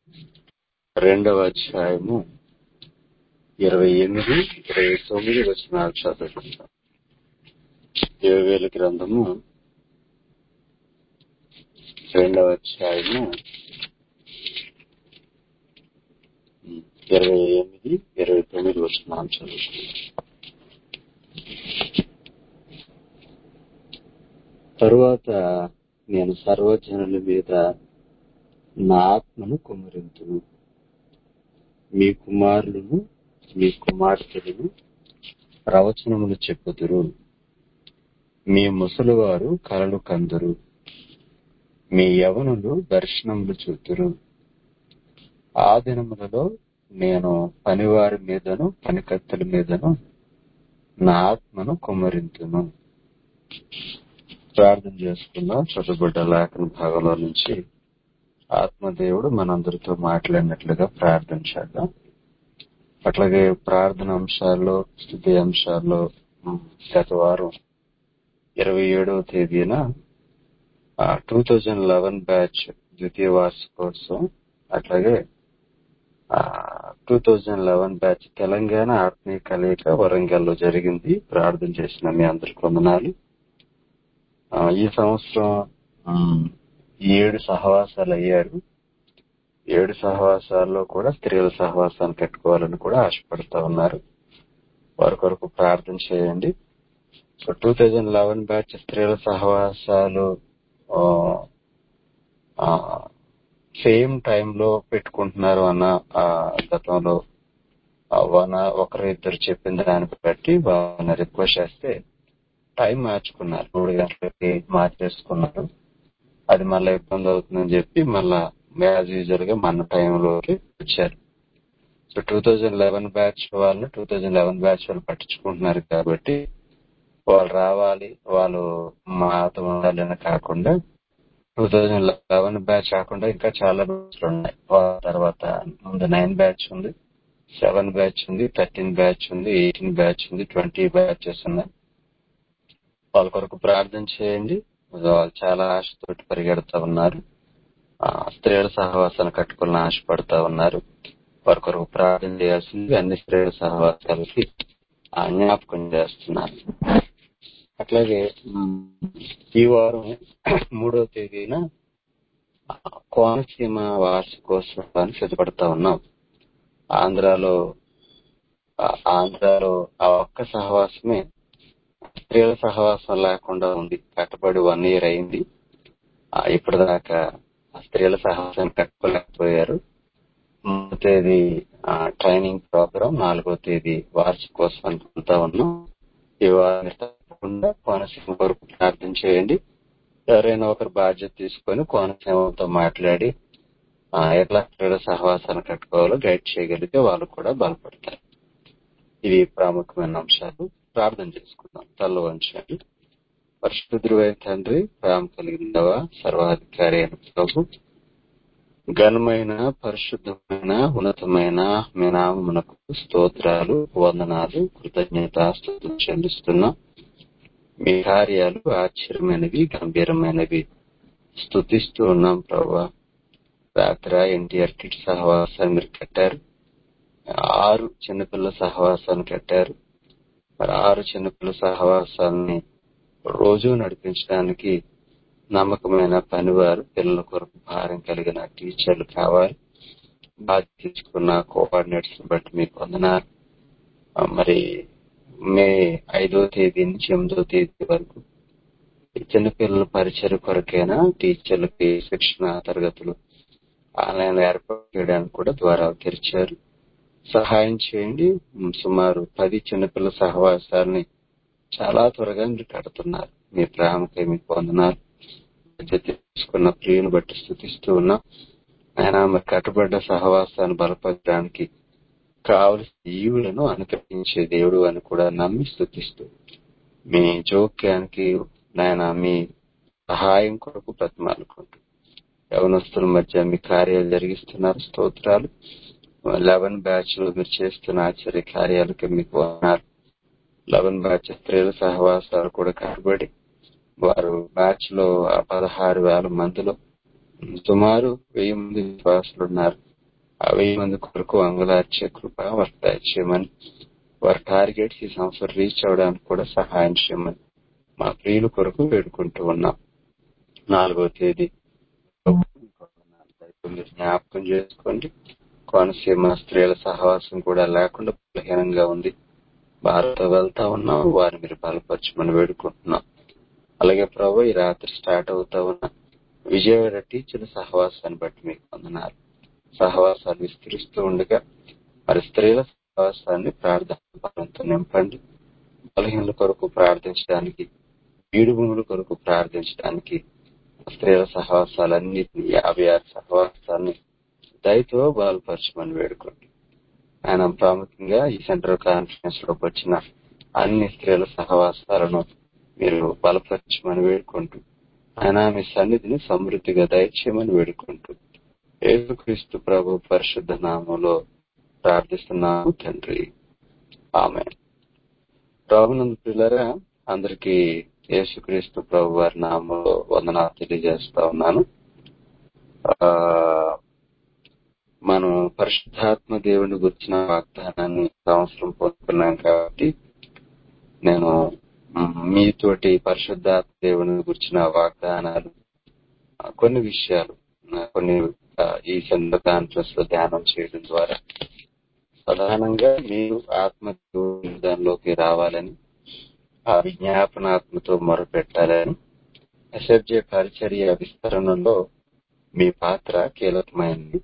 రెండవ అధ్యాయము ఇరవై ఎనిమిది ఇరవై తొమ్మిది వచనాలు చదువుకుంటాం యోవేల గ్రంథము రెండవ అధ్యాయము ఇరవై ఎనిమిది ఇరవై తొమ్మిది వచనాలు చదువుకుంటాం తరువాత నేను సర్వజనుల మీద నా ఆత్మను కుమరింతును మీ కుమారులను మీ కుమార్తెలను ప్రవచనములు చెప్పుదురు మీ ముసలివారు కలలు కందురు మీ యవనులు దర్శనములు చూతురు ఆ దినములలో నేను పనివారి మీదను పనికత్తెల మీదను నా ఆత్మను కుమ్మరింతును ప్రార్థన చేసుకున్నాం చదువుబడ్డ లేఖన భాగంలో నుంచి ఆత్మదేవుడు మనందరితో మాట్లాడినట్లుగా ప్రార్థన చేద్దాం అట్లాగే ప్రార్థన అంశాల్లో స్థుతి అంశాల్లో గత వారం ఇరవై ఏడవ తేదీన టూ థౌజండ్ లెవెన్ బ్యాచ్ ద్వితీయ వార్షికోత్సవం అట్లాగే two thousand eleven batch Telangana ఆత్మీయ కలయిక వరంగల్లో జరిగింది ప్రార్థన చేసిన మీ అందరికి వందనాలు ఈ సంవత్సరం ఏడు సహవాసాలు అయ్యారు ఏడు సహవాసాల్లో కూడా స్త్రీల సహవాసాన్ని పెట్టుకోవాలని కూడా ఆశపడతా ఉన్నారు వారి కొరకు ప్రార్థన చేయండి so two thousand eleven batch స్త్రీల సహవాసాలు సేమ్ టైంలో పెట్టుకుంటున్నారు అన్న గతంలో వన ఒకరు ఇద్దరు చెప్పిన దాన్ని బట్టి వాళ్ళని రిక్వెస్ట్ చేస్తే టైం మార్చుకున్నారు మూడు గంటలకి మార్చేసుకున్నారు అది మళ్ళీ ఇబ్బంది అవుతుందని చెప్పి మళ్ళా యాజ్ యూజువల్ గా మన టైంలోకి వచ్చారు so two thousand eleven batch వాళ్ళు టూ థౌజండ్ లెవెన్ బ్యాచ్ వాళ్ళు పట్టించుకుంటున్నారు కాబట్టి వాళ్ళు రావాలి వాళ్ళు మాతో ఉండాలని కాకుండా టూ థౌజండ్ లెవెన్ బ్యాచ్ కాకుండా ఇంకా చాలా బ్యాచ్లు ఉన్నాయి తర్వాత ముందు నైన్ బ్యాచ్ ఉంది సెవెన్ బ్యాచ్ ఉంది థర్టీన్ బ్యాచ్ ఉంది ఎయిటీన్ బ్యాచ్ ఉంది ట్వంటీ బ్యాచెస్ ఉన్నాయి వాళ్ళ కొరకు ప్రార్థన చేయండి వాళ్ళు చాలా ఆశతోటి పరిగెడతా ఉన్నారు స్త్రీల సహవాసాన్ని కట్టుకుని ఆశపడతా ఉన్నారు వారి కొరకు ప్రార్థన చేయాల్సింది అన్ని స్త్రీల సహవాసాలకి జ్ఞాపకం చేస్తున్నారు అట్లాగే ఈ వారం మూడో తేదీన కోనసీమ వార్షికోత్సవాన్ని సిద్ధపడతా ఉన్నాం ఆంధ్రాలో ఆంధ్రాలో ఆ ఒక్క సహవాసమే స్త్రీల సహవాసం లేకుండా ఉంది కట్టబడి వన్ ఇయర్ అయింది ఇప్పటిదాకా స్త్రీల సహవాసాన్ని కట్టుకోలేకపోయారు మూడో తేదీ ట్రైనింగ్ ప్రోగ్రాం నాలుగో తేదీ వార్షికోత్సవానికి వెళ్తా ఉన్నాం ఈ వారిని తప్పకుండా కోనసీమ కొరకు ప్రార్థన చేయండి ఎవరైనా ఒకరు బాధ్యత తీసుకొని కోనసీమతో మాట్లాడి ఎట్లా స్త్రీల సహవాసాన్ని కట్టుకోవాలో గైడ్ చేయగలిగితే వాళ్ళు కూడా బలపడతారు ఇవి ప్రాముఖ్యమైన అంశాలు ప్రార్థన చేసుకుందాం తల్ల వంచండి పరిశుద్ధుడైన తండ్రి ప్రేమ కలిగినవ సర్వాధికారి అయిన ప్రభు ఘనమైన పరిశుద్ధమైన ఉన్నతమైన మీ నామమునకు స్తోత్రాలు వందనాలు కృతజ్ఞతాస్తుతులు చెల్లిస్తున్నాం మీ కార్యాలు ఆశ్చర్యమైనవి గంభీరమైనవి స్థుతిస్తూ ఉన్నాం ప్రభా రాత్ర ఎన్టీఆర్ కిట్ సహవాసాన్ని మీరు కట్టారు ఆరు చిన్నపిల్లల సహవాసాన్ని కట్టారు మరి ఆరు చిన్నపిల్లల సహవాసాన్ని రోజు నడిపించడానికి నమ్మకమైన పనివారు పిల్లల కొరకు భారం కలిగిన టీచర్లు కావాలి బాధ్యత తీసుకున్న కోఆర్డినేటర్స్ బట్టి మీకు వందనాలు మరి మే ఐదో తేదీ నుంచి ఎనిమిదో తేదీ వరకు చిన్నపిల్లల పరిచయ కొరకైనా టీచర్లకి శిక్షణ తరగతులు ఆన్లైన్ ఏర్పాటు చేయడానికి కూడా ద్వారాలు తెరిచారు సహాయం చేయండి సుమారు పది చిన్నపిల్లల సహవాసాలని చాలా త్వరగా మీరు కడుతున్నారు మీ ప్రేమకై మీకు వందనాలు తీసుకున్న ప్రియుని బట్టి స్థుతిస్తూ ఉన్నాం ఆయన మరి కట్టుబడ్డ సహవాసాన్ని బలపరచడానికి కావలసిన ఈవులను అనుకరించే దేవుడు అని కూడా నమ్మి స్థుతిస్తూ మీ జోక్యానికి నాయన మీ సహాయం కొరకు బ్రతిమాలుకుంటూ యవనస్తుల మధ్య మీ కార్యాలు జరిగిస్తున్నారు స్తోత్రాలు లెవెన్ బ్యాచ్ లో మీరు చేస్తున్న ఆశ్చర్య కార్యాలకి మీకు అన్నారు లెవెన్ బ్యాచ్ స్త్రీల సహవాసాలు కూడా కనబడి వారు బ్యాచ్ లో పదహారు వేల మందిలో సుమారు వెయ్యి మంది విశ్వాసులు ఉన్నారు ఆ వెయ్యి మంది కొరకు అంగులార్చే కృప వారు దయచేయమని వారి టార్గెట్స్ ఈ సంవత్సరం రీచ్ అవడానికి కూడా సహాయం చేయమని మా ప్రియుల కొరకు వేడుకుంటూ ఉన్నాం నాలుగో తేదీ మీరు జ్ఞాపకం చేసుకోండి కోనసీమ స్త్రీల సహవాసం కూడా లేకుండా బలహీనంగా ఉంది భారత వెళ్తా ఉన్నాం వారిని మీరు బలపరచమని వేడుకుంటున్నాం అలాగే ప్రభు ఈ రాత్రి స్టార్ట్ అవుతా ఉన్న విజయవాడ టీచర్ల సహవాసాన్ని బట్టి మీకు వందనాలు సహవాసాలు విస్తరిస్తూ ఉండగా మరి స్త్రీల సహవాసాన్ని ప్రార్థన బలంతో నింపండి బలహీనల కొరకు ప్రార్థించడానికి బీడు భూముల కొరకు ప్రార్థించడానికి స్త్రీల సహవాసాలన్నింటినీ యాభై ఆరు సహవాసాన్ని దయతో బలపరచమని వేడుకోండి ఆయన ప్రాముఖ్యంగా ఈ సెంట్రల్ కాన్ఫరెన్స్ లోకి వచ్చిన అన్ని స్త్రీల సహవాసాలను మీరు బలపరచమని వేడుకుంటూ ఆయన మీ సన్నిధిని సమృద్ధిగా దయచేయమని వేడుకుంటూ యేసుక్రీస్తు ప్రభు పరిశుద్ధ నామంలో ప్రార్థిస్తున్నాము తండ్రి ఆమె ప్రభునందు పిల్లరా అందరికీ యేసుక్రీస్తు ప్రభు వారి నామంలో వందనాలు తెలియజేస్తా ఉన్నాను ఆ మనం పరిశుద్ధాత్మ దేవుని గురించిన వాగ్దానాన్ని సంవత్సరం పొందుకున్నాం కాబట్టి నేను మీతోటి పరిశుద్ధాత్మ దేవుని గురించిన వాగ్దానాలు కొన్ని విషయాలు కొన్ని ఈ చంద్ర కాన్ఫరెన్స్ లో ధ్యానం చేయడం ద్వారా ప్రధానంగా మీరు ఆత్మ దానిలోకి రావాలని ఆ విజ్ఞాపనాత్మతో మొరపెట్టాలని ఎస్ఎఫ్జే పరిచర్య విస్తరణలో మీ పాత్ర కీలకమైంది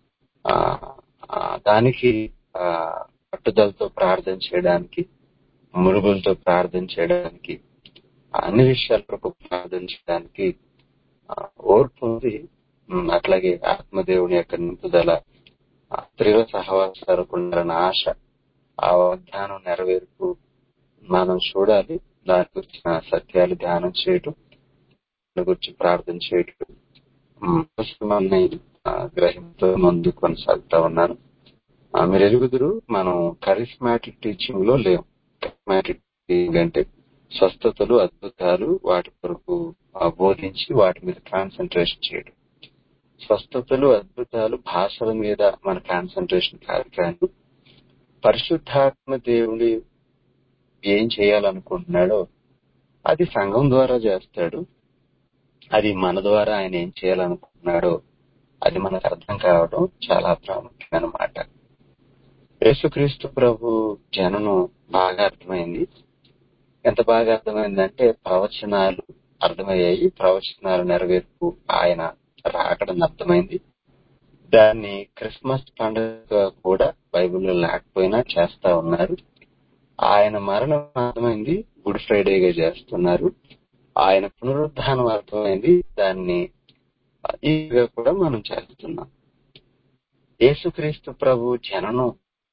దానికి పట్టుదలతో ప్రార్థన చేయడానికి మురుగులతో ప్రార్థన చేయడానికి అన్ని విషయాల కొరకు ప్రార్థన చేయడానికి ఓర్పు ఉంది అట్లాగే ఆత్మదేవుని యొక్క నింపుదల స్త్రీల సహవాసాలకు ఉండాలన్న ఆశ ఆ వాగ్దానం నెరవేర్పు మనం చూడాలి దాని గురించిన సత్యాలు ధ్యానం చేయటం దాని గురించి ప్రార్థన చేయటం పుస్తకాన్ని గ్రహంతో ముందు కొనసాగుతా ఉన్నాను మీరు ఎరుగుదురు మనం కరిస్మాటిక్ టీచింగ్ లో లేవు కరిస్మాటిక్ టీచింగ్ అంటే స్వస్థతలు అద్భుతాలు వాటి కొరకు బోధించి వాటి మీద కాన్సన్ట్రేషన్ చేయడం స్వస్థతలు అద్భుతాలు భాషల మీద మన కాన్సన్ట్రేషన్ కాదు కానీ పరిశుద్ధాత్మ దేవుడి ఏం చేయాలనుకుంటున్నాడో అది సంఘం ద్వారా చేస్తాడు అది మన ద్వారా ఆయన ఏం చేయాలనుకుంటున్నాడో అది మనకు అర్థం కావడం చాలా ప్రాముఖ్యమైన మాట యేసుక్రీస్తు ప్రభు జననం బాగా అర్థమైంది ఎంత బాగా అర్థమైందంటే ప్రవచనాలు అర్థమయ్యాయి ప్రవచనాలు నెరవేర్పు ఆయన రాకడం అర్థమైంది దాన్ని క్రిస్మస్ పండుగ కూడా బైబిల్లో లేకపోయినా చేస్తా ఉన్నారు ఆయన మరణం అర్థమైంది గుడ్ ఫ్రైడేగా చేస్తున్నారు ఆయన పునరుద్ధానం అర్థమైంది దాన్ని ఈగా కూడా మనం చేస్తున్నాం యేసుక్రీస్తు ప్రభు జననం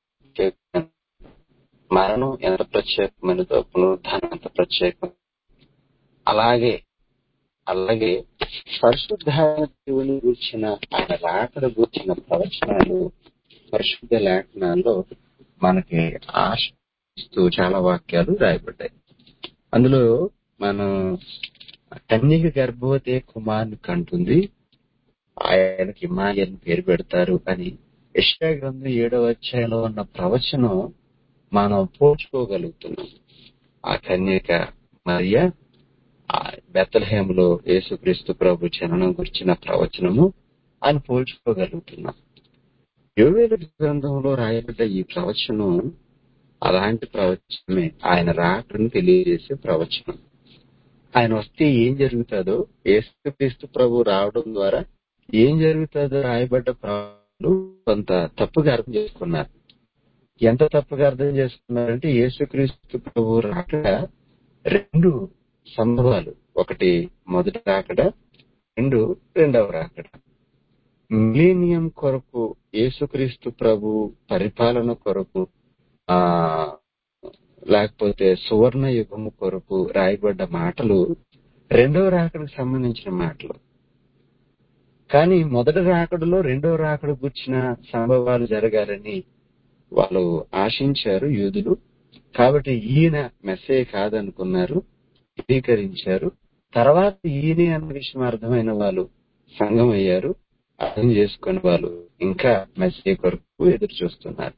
మరణం ఎంత ప్రత్యేకమైనదో పునరుద్ధానం ఎంత ప్రత్యేకం అలాగే అలాగే పరిశుద్ధ దేవుని గురించిన ఆయన రాకడ గురించిన ప్రవచనాలు పరిశుద్ధ లేఖనాల్లో మనకి ఆశ ఇస్తూ చాలా వాక్యాలు రాయబడ్డాయి అందులో మనం కన్యక గర్భవతి కుమారుని కంటుంది ఆయనకి ఇమాయన్ పేరు పెడతారు అని యశా గ్రంథం ఏడవ అధ్యాయంలో ఉన్న ప్రవచనం మనం పోల్చుకోగలుగుతున్నాం ఆ కన్యక మరియ బెత్తలహేములో యేసుక్రీస్తు ప్రభు జననం గురించిన ప్రవచనము అని పోల్చుకోగలుగుతున్నాం యోవేలు గ్రంథంలో రాయబడ్డ ఈ ప్రవచనం అలాంటి ప్రవచనమే ఆయన రాకను తెలియజేసే ప్రవచనం ఆయన వస్తే ఏం జరుగుతుందో యేసుక్రీస్తు ప్రభు రావడం ద్వారా ఏం జరుగుతుందో రాయబడ్డ ప్రవచనాలు కొంత తప్పుగా అర్థం చేసుకున్నారు ఎంత తప్పుగా అర్థం చేసుకున్నారంటే యేసుక్రీస్తు ప్రభు రాకడ రెండు సంభవాలు ఒకటి మొదటి రాకడ రెండు రెండవ రాకడ మిలీనియం కొరకు యేసుక్రీస్తు ప్రభు పరిపాలన కొరకు ఆ లేకపోతే సువర్ణ యుగము కొరకు రాయబడ్డ మాటలు రెండవ రాకడకు సంబంధించిన మాటలు కానీ మొదటి రాకడలో రెండవ రాకడ గుర్చిన సంభవాలు జరగాలని వాళ్ళు ఆశించారు యూదులు కాబట్టి ఈయన మెస్సే కాదనుకున్నారు ధృవీకరించారు తర్వాత ఈయనే అన్న విషయం అర్థమైన వాళ్ళు సంఘం అయ్యారు అర్థం చేసుకుని వాళ్ళు ఇంకా మెసేజ్ కొరకు ఎదురు చూస్తున్నారు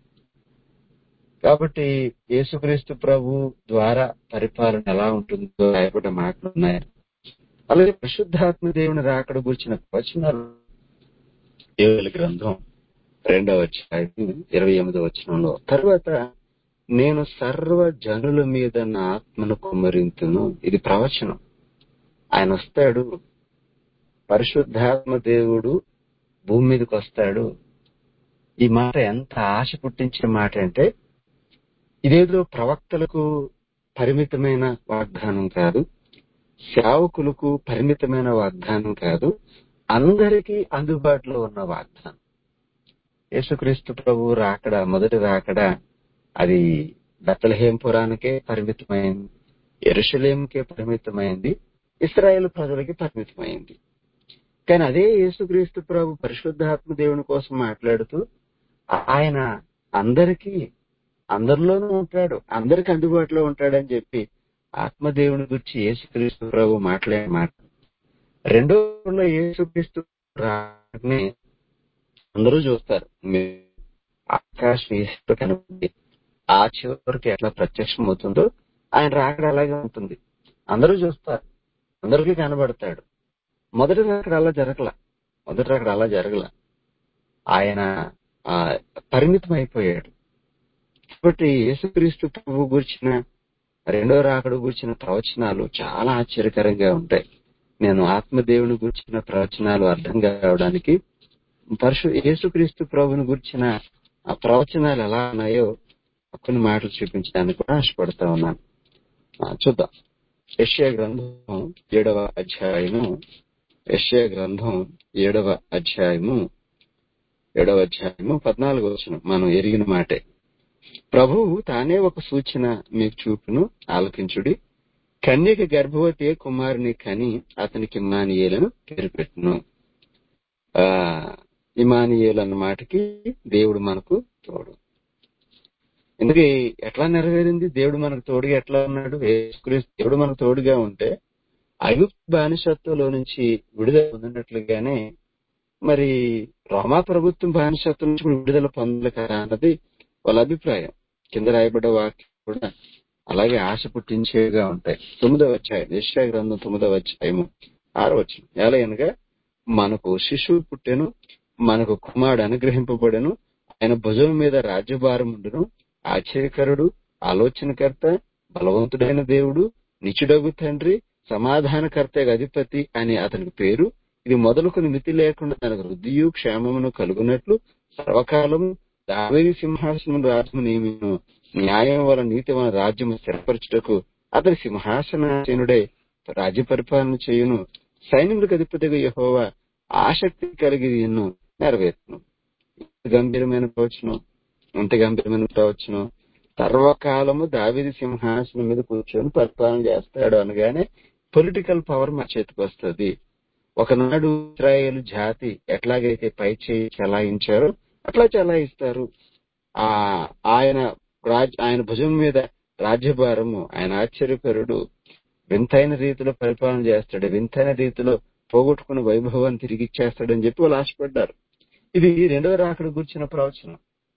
కాబట్టి యేసుక్రీస్తు ప్రభు ద్వారా పరిపాలన ఎలా ఉంటుందో రాయబడ్డ మాటలు ఉన్నాయి అలాగే పరిశుద్ధాత్మ దేవుని రాకడ గురించిన వచనాలు ఏవల గ్రంథం రెండవ అధ్యాయం ఇరవై ఎనిమిదవ వచనంలో తర్వాత నేను సర్వ జనుల మీద నా ఆత్మను కుమ్మరింతును ఇది ప్రవచనం ఆయన వస్తాడు పరిశుద్ధాత్మ దేవుడు భూమి మీదకి వస్తాడు ఈ మాట ఎంత ఆశ పుట్టించే మాట అంటే ఇదేదో ప్రవక్తలకు పరిమితమైన వాగ్దానం కాదు సేవకులకు పరిమితమైన వాగ్దానం కాదు అందరికీ అందుబాటులో ఉన్న వాగ్దానం యేసుక్రీస్తు ప్రభు రాకడ మొదటి రాకడ అది బెత్తలహేం పురానికే పరిమితమైంది ఎరుషలేంకే పరిమితమైంది ఇస్రాయేల్ ప్రజలకి పరిమితమైంది కానీ అదే యేసుక్రీస్తు ప్రభు పరిశుద్ధాత్మ దేవుని కోసం మాట్లాడుతూ ఆయన అందరికీ అందరిలోనూ ఉంటాడు అందరికి అందుబాటులో ఉంటాడని చెప్పి ఆత్మదేవుని గురించి యేసుక్రీస్తు ప్రభు మాట్లాడే మాట రెండో రోజుల్లో యేసుక్రీస్తు రాకని అందరూ చూస్తారు మీరు ఆకాశం ఈశ్వరు కనబడి ఆ చివరికి ఎట్లా ప్రత్యక్షం అవుతుందో ఆయన రాకడ అలాగే ఉంటుంది అందరూ చూస్తారు అందరికీ కనబడతాడు మొదటి రాకడ అలా జరగల మొదటి రాకడ అలా జరగల ఆయన ఆ, పరిమితం అయిపోయాడు కాబట్టి యేసుక్రీస్తు ప్రభు గురించిన రెండో రాకడ గురించిన ప్రవచనాలు చాలా ఆశ్చర్యకరంగా ఉంటాయి నేను ఆత్మదేవుని గురించిన ప్రవచనాలు అర్థం కావడానికి పరశు యేసుక్రీస్తు ప్రభుని గురించిన ఆ ప్రవచనాలు ఎలా ఉన్నాయో కొన్ని మాటలు చూపించడానికి కూడా ఆశపడతా ఉన్నాను ఆ, చూద్దాం యెషయా గ్రంథం ఏడవ అధ్యాయము యెషయా గ్రంథం ఏడవ అధ్యాయము ఏడవ అధ్యాయము పద్నాలుగు వచ్చిన మనం ఎరిగిన మాటే ప్రభువు తానే ఒక సూచన మీకు చూపును ఆలకించుడి కన్యక గర్భవతి కుమారుని కని అతనికి ఇమానియేలను పేరు పెట్టును ఆ ఇమానియేలు అన్న మాటకి దేవుడు మనకు తోడు ఎందుకు ఎట్లా నెరవేరింది దేవుడు మనకు తోడుగా ఎట్లా ఉన్నాడు యేసుక్రీస్తు దేవుడు మనకు తోడుగా ఉంటే ఐగుప్తు బానిసత్వంలో నుంచి విడుదల పొందినట్లుగానే మరి రోమా ప్రభుత్వం బానిసత్వం నుంచి ఇప్పుడు విడుదల పొందలే కదా అన్నది వాళ్ళ అభిప్రాయం కింద రాయబడ్డ వాక్యం కూడా అలాగే ఆశ పుట్టించేవిగా ఉంటాయి తొమ్మిదవ అధ్యాయం యెషయా గ్రంథం తొమ్మిదవ అధ్యాయము ఆరో వచ్చిన ఎలా అనగా మనకు శిశువు పుట్టెను మనకు కుమారుడు అనుగ్రహింపబడెను ఆయన భుజం మీద రాజ్యభారం ఉండును ఆశ్చర్యకరుడు ఆలోచనకర్త బలవంతుడైన దేవుడు నిచుడగు తండ్రి సమాధానకర్త అధిపతి అని అతనికి పేరు ఇది మొదలుకొని మితి లేకుండా తనకు వృద్ధియు క్షేమమును కలుగునట్లు సర్వకాలము దావేది సింహాసనం రాజ్యము నియమిను న్యాయం వల్ల నీతి వలన రాజ్యము స్థిరపరచుటకు అతని సింహాసనాసీనుడై రాజ్య పరిపాలన చేయును సైన్యములకు అధిపతిగా యహోవా ఆసక్తి కలిగి ఎన్నో నెరవేర్చును ఇంత గంభీరమైన ప్రవచనం ఎంత గంభీరమైన ప్రవచనం సర్వకాలము దావిది సింహాసనం మీద కూర్చొని పరిపాలన చేస్తాడు అనగానే పొలిటికల్ పవర్ మా చేతికి వస్తుంది ఒకనాడు ఇస్రాయేల్ జాతి ఎట్లాగైతే పై చేయి చెలాయించారో అట్లా చెలాయిస్తారు ఆ ఆయన రాజ్ ఆయన భుజం మీద రాజ్యభారము ఆయన ఆశ్చర్యకరుడు వింతైన రీతిలో పరిపాలన చేస్తాడు వింతైన రీతిలో పోగొట్టుకున్న వైభవాన్ని తిరిగి ఇచ్చేస్తాడని చెప్పి వాళ్ళు ఆశపడ్డారు ఇది రెండవ రాకడ గురించిన ప్రవచనం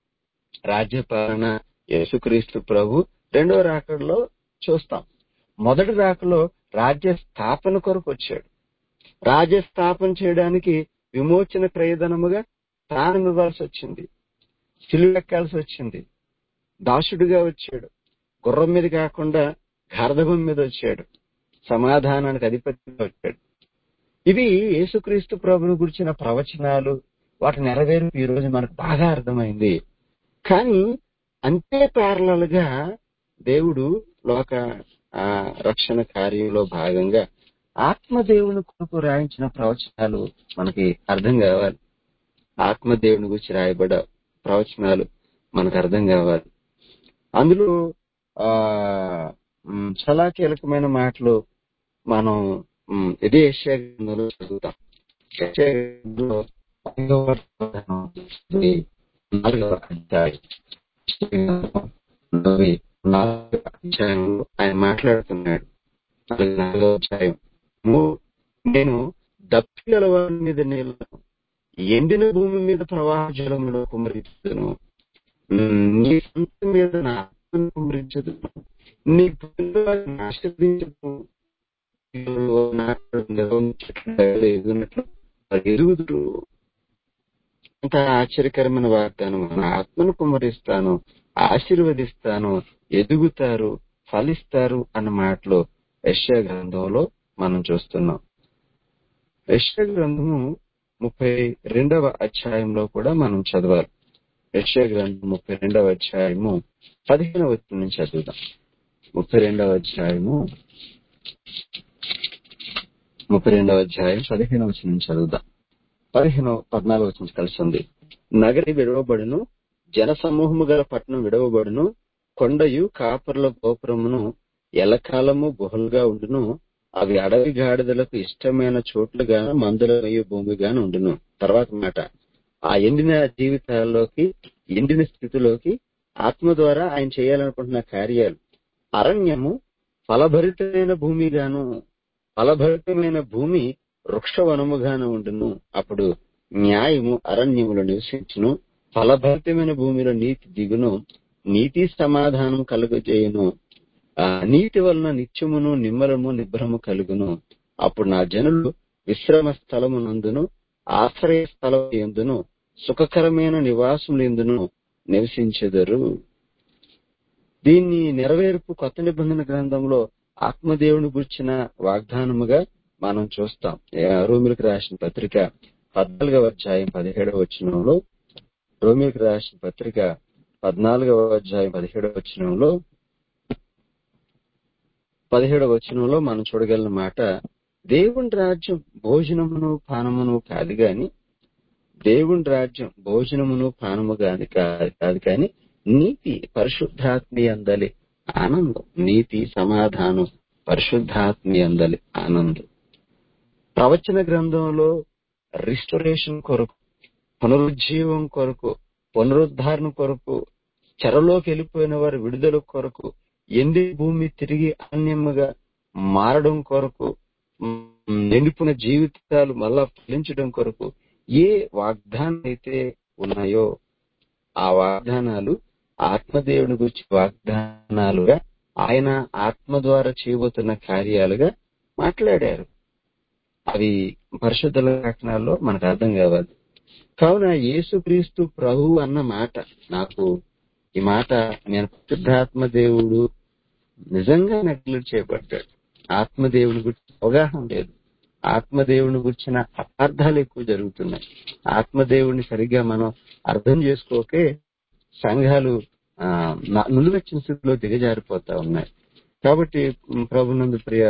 రాజ్యపాలన యేసుక్రీస్తు ప్రభు రెండవ రాకడలో చూస్తాం మొదటి రాకలో రాజ్య స్థాపన కొరకు వచ్చాడు రాజ్య స్థాపన చేయడానికి విమోచన ప్రయోజనముగా ప్రాణం ఇవ్వాల్సి వచ్చింది సిలువెక్కాల్సి వచ్చింది దాసుడిగా వచ్చాడు గుర్రం మీద కాకుండా గర్ధభం మీద వచ్చాడు సమాధానానికి అధిపతిగా వచ్చాడు ఇవి యేసుక్రీస్తు ప్రభుని గురించిన ప్రవచనాలు వాటి నెరవేరు ఈ రోజు మనకు బాగా అర్థమైంది కానీ అంతే ప్యారలల్ గా దేవుడు లోక ఆ, రక్షణ కార్యంలో భాగంగా ఆత్మదేవుని కొరకు రాయించిన ప్రవచనాలు మనకి అర్థం కావాలి ఆత్మదేవుని గురించి రాయబడ్డ ప్రవచనాలు మనకు అర్థం కావాలి అందులో ఆ మ్, చాలా కీలకమైన మాటలు మనం మ్, ఇదే ఏషియా గ్రంథంలో చదువుతాం ఏషియా గ్రంథంలో ఐదవ అధ్యాయం, ఇది నాలుగవ అధ్యాయం నలభై నాలుగవ అధ్యాయంలో ఆయన మాట్లాడుతున్నాడు నలభై నాలుగవ అధ్యాయం మూ- నేను దప్పిగల వారి మీద నీళ్లను ఎండిన భూమి మీద ప్రవాహ జలములను కుమరించదును ఉమ్, నీ సొంత మీద నా ఆత్మను కుమరించదును నీ పిల్లలను ఆశీర్వదించదు ఎదుగునట్లు వారు ఎదుగుదురు అంత ఆశ్చర్యకరమైన వాగ్దానం నా ఆత్మను కుమరిస్తాను ఆశీర్వదిస్తాను ఎదుగుతారు ఫలిస్తారు అన్న మాటలో యెషయా గ్రంథంలో మనం చూస్తున్నాం యెషయా గ్రంథము ముప్పై రెండవ అధ్యాయంలో కూడా మనం చదవాలి యెషయా గ్రంథం ముప్పై రెండవ అధ్యాయము పదిహేనవ వచనం నుంచి చదువుదాం ముప్పై రెండవ అధ్యాయము ముప్పై రెండవ అధ్యాయం పదిహేనవ వచనం నుంచి చదువుదాం పదిహేను పద్నాలుగు వచ్చిన కలిసి ఉంది నగరి విడవబడును జన సమూహము గల పట్టణం విడవబడును కొండయు కాపర్ల గోపురమును ఎలకాలము గుహలుగా ఉండును అవి అడవి గాడిదలకు ఇష్టమైన చోట్లుగాను మందుల వేయు భూమిగాను ఉండును తర్వాత మాట ఆ ఎండిన జీవితాల్లోకి ఎండిన స్థితిలోకి ఆత్మ ద్వారా ఆయన చేయాలనుకుంటున్న కార్యాలు అరణ్యము ఫలభరితమైన భూమిగాను ఫలభరితమైన భూమి వృక్షవనముగాను ఉండును అప్పుడు న్యాయము అరణ్యములో నివసించును ఫలభరితమైన భూమిలో నీతి దిగును నీతి సమాధానం కలుగజేయును ఆ నీటి వలన నిత్యమును నిమ్మలము నిబ్రము కలుగును అప్పుడు నా జనులు విశ్రమ స్థలము నందును ఆశ్రయ స్థలం ఎందును సుఖకరమైన నివాసములు ఎందును నివసించెదరు దీన్ని నెరవేర్పు కొత్త నిబంధన గ్రంథంలో ఆత్మదేవుని గుర్చిన వాగ్దానముగా మనం చూస్తాం రోమిలకు రాసిన పత్రిక పద్నాలుగవ అధ్యాయం పదిహేడవ వచనంలో రోమిలకు రాసిన పత్రిక పద్నాలుగవ అధ్యాయం పదిహేడవ వచనంలో పదిహేడవ వచనంలో మనం చూడగలిగిన మాట దేవుని రాజ్యం భోజనమును పానమును కాదు గాని దేవుని రాజ్యం భోజనమును పానము కాదు కాదు కానీ నీతి పరిశుద్ధాత్మి అందలి ఆనందం నీతి సమాధానం పరిశుద్ధాత్మి అందలి ఆనందం ప్రవచన గ్రంథంలో రిస్టోరేషన్ కొరకు పునరుజ్జీవం కొరకు పునరుద్ధారణ కొరకు చెరలోకి వెళ్ళిపోయిన వారి విడుదల కొరకు ఎండి భూమి తిరిగి అన్యముగా మారడం కొరకు నిండిపోయిన జీవితాలు మళ్ళా ఫలించడం కొరకు ఏ వాగ్దానాలు అయితే ఉన్నాయో ఆ వాగ్దానాలు ఆత్మదేవుని గురించి వాగ్దానాలుగా ఆయన ఆత్మ ద్వారా చేయబోతున్న కార్యాలుగా మాట్లాడారు అవి పరిశుద్ధ లేఖనాల్లో మనకు అర్థం కావాలి కావున యేసుక్రీస్తు ప్రభు అన్న మాట నాకు ఈ మాట నేను పరిశుద్ధాత్మ దేవుడు నిజంగా నెగ్లెక్ట్ చేయబడ్డాడు ఆత్మదేవుని గురించి అవగాహన లేదు ఆత్మదేవుని గురించిన అపార్థాలు ఎక్కువ జరుగుతున్నాయి ఆత్మదేవుని సరిగ్గా మనం అర్థం చేసుకోకే సంఘాలు నులువెచ్చిన స్థితిలో దిగజారిపోతా ఉన్నాయి కాబట్టి ప్రభునందు ప్రియ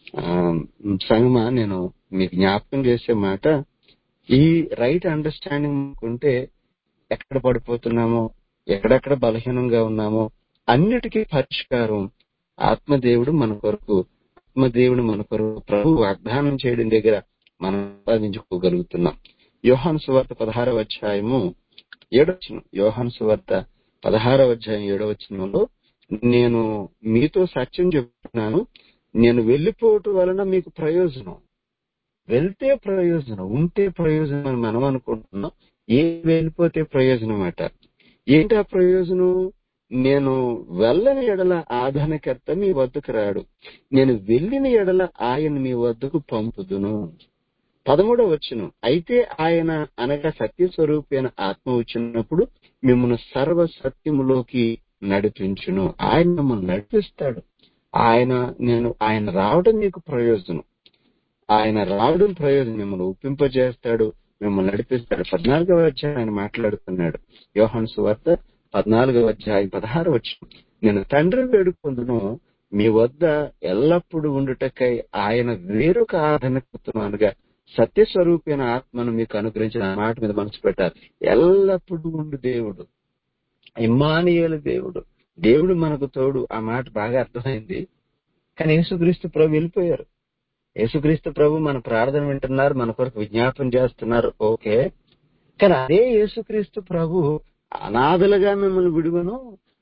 సంగమా నేను మీకు జ్ఞాపకం చేసే మాట ఈ రైట్ అండర్స్టాండింగ్ ఉంటే ఎక్కడ పడిపోతున్నామో ఎక్కడెక్కడ బలహీనంగా ఉన్నామో అన్నిటికీ పరిష్కారం ఆత్మదేవుడు మన కొరకు ఆత్మదేవుడు మన కొరకు ప్రభు వాగ్దానం చేయడం దగ్గర మనం సాధించుకోగలుగుతున్నాం యోహాను సువార్త పదహారవ అధ్యాయము ఏడవచనం యోహాను సువార్త పదహారవ అధ్యాయం ఏడవచనంలో నేను మీతో సత్యం చెప్తున్నాను నేను వెళ్లిపోవటం వలన మీకు ప్రయోజనం వెళ్తే ప్రయోజనం ఉంటే ప్రయోజనం అని మనం అనుకుంటున్నాం ఏ వెళ్ళిపోతే ప్రయోజనం అట ఏంటి ఆ ప్రయోజనం నేను వెళ్ళని ఎడల ఆధానకర్త మీ వద్దకు రాడు నేను వెళ్ళిన ఎడల ఆయన మీ వద్దకు పంపుదును పదమూడవ వచ్చును అయితే ఆయన అనగా సత్య స్వరూపైన ఆత్మ వచ్చినప్పుడు మిమ్మల్ని సర్వ సత్యములోకి నడిపించును ఆయన మిమ్మల్ని నడిపిస్తాడు ఆయన నేను ఆయన రావడం మీకు ప్రయోజనం ఆయన రావడం ప్రయోజనం మిమ్మల్ని ఒప్పింపజేస్తాడు మిమ్మల్ని నడిపిస్తాడు పద్నాలుగవ అధ్యాయం ఆయన మాట్లాడుతున్నాడు యోహన్ సువార్త పద్నాలుగవ అధ్యాయం పదహారు వచ్చి నేను తండ్రి వేడుకొందును మీ వద్ద ఎల్లప్పుడూ ఉండుటకై ఆయన వేరొక ఆదరణకుతున్నానుగా సత్యస్వరూపైన ఆత్మను మీకు అనుగ్రహించిన మాట మీద మనసు పెట్టాలి ఎల్లప్పుడూ ఉండు దేవుడు ఇమ్మానియలు దేవుడు దేవుడు మనకు తోడు ఆ మాట బాగా అర్థమైంది కానీ యేసుక్రీస్తు ప్రభు వెళ్ళిపోయారు యేసుక్రీస్తు ప్రభు మన ప్రార్థన వింటున్నారు మన కొరకు విజ్ఞాపన చేస్తున్నారు ఓకే కానీ అదే యేసుక్రీస్తు ప్రభు అనాథలుగా మిమ్మల్ని విడువను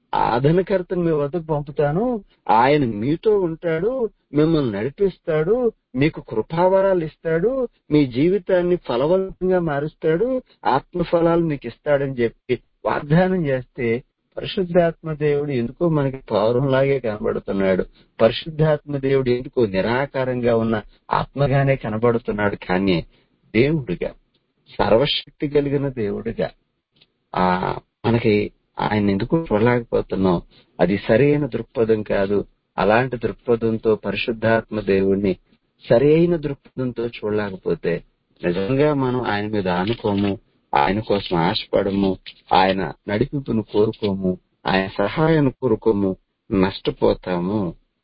ఆదరణకర్తను మీ వద్దకు పంపుతాను ఆయన మీతో ఉంటాడు మిమ్మల్ని నడిపిస్తాడు మీకు కృపావరాలు ఇస్తాడు మీ జీవితాన్ని ఫలవంతంగా మారుస్తాడు ఆత్మ ఫలాలు మీకు ఇస్తాడని చెప్పి వాగ్దానం చేస్తే పరిశుద్ధాత్మ దేవుడు ఎందుకో మనకి పౌరంలాగే కనబడుతున్నాడు పరిశుద్ధాత్మ దేవుడు ఎందుకో నిరాకారంగా ఉన్న ఆత్మగానే కనబడుతున్నాడు కానీ దేవుడిగా సర్వశక్తి కలిగిన దేవుడిగా ఆ మనకి ఆయన ఎందుకు చూడలేకపోతున్నాం అది సరైన దృక్పథం కాదు అలాంటి దృక్పథంతో పరిశుద్ధాత్మ దేవుణ్ణి సరైన దృక్పథంతో చూడలేకపోతే నిజంగా మనం ఆయన మీద ఆనుకోము ఆయన కోసం ఆశపడము ఆయన నడిపింపును కోరుకోము ఆయన సహాయాన్ని కోరుకోము నష్టపోతాము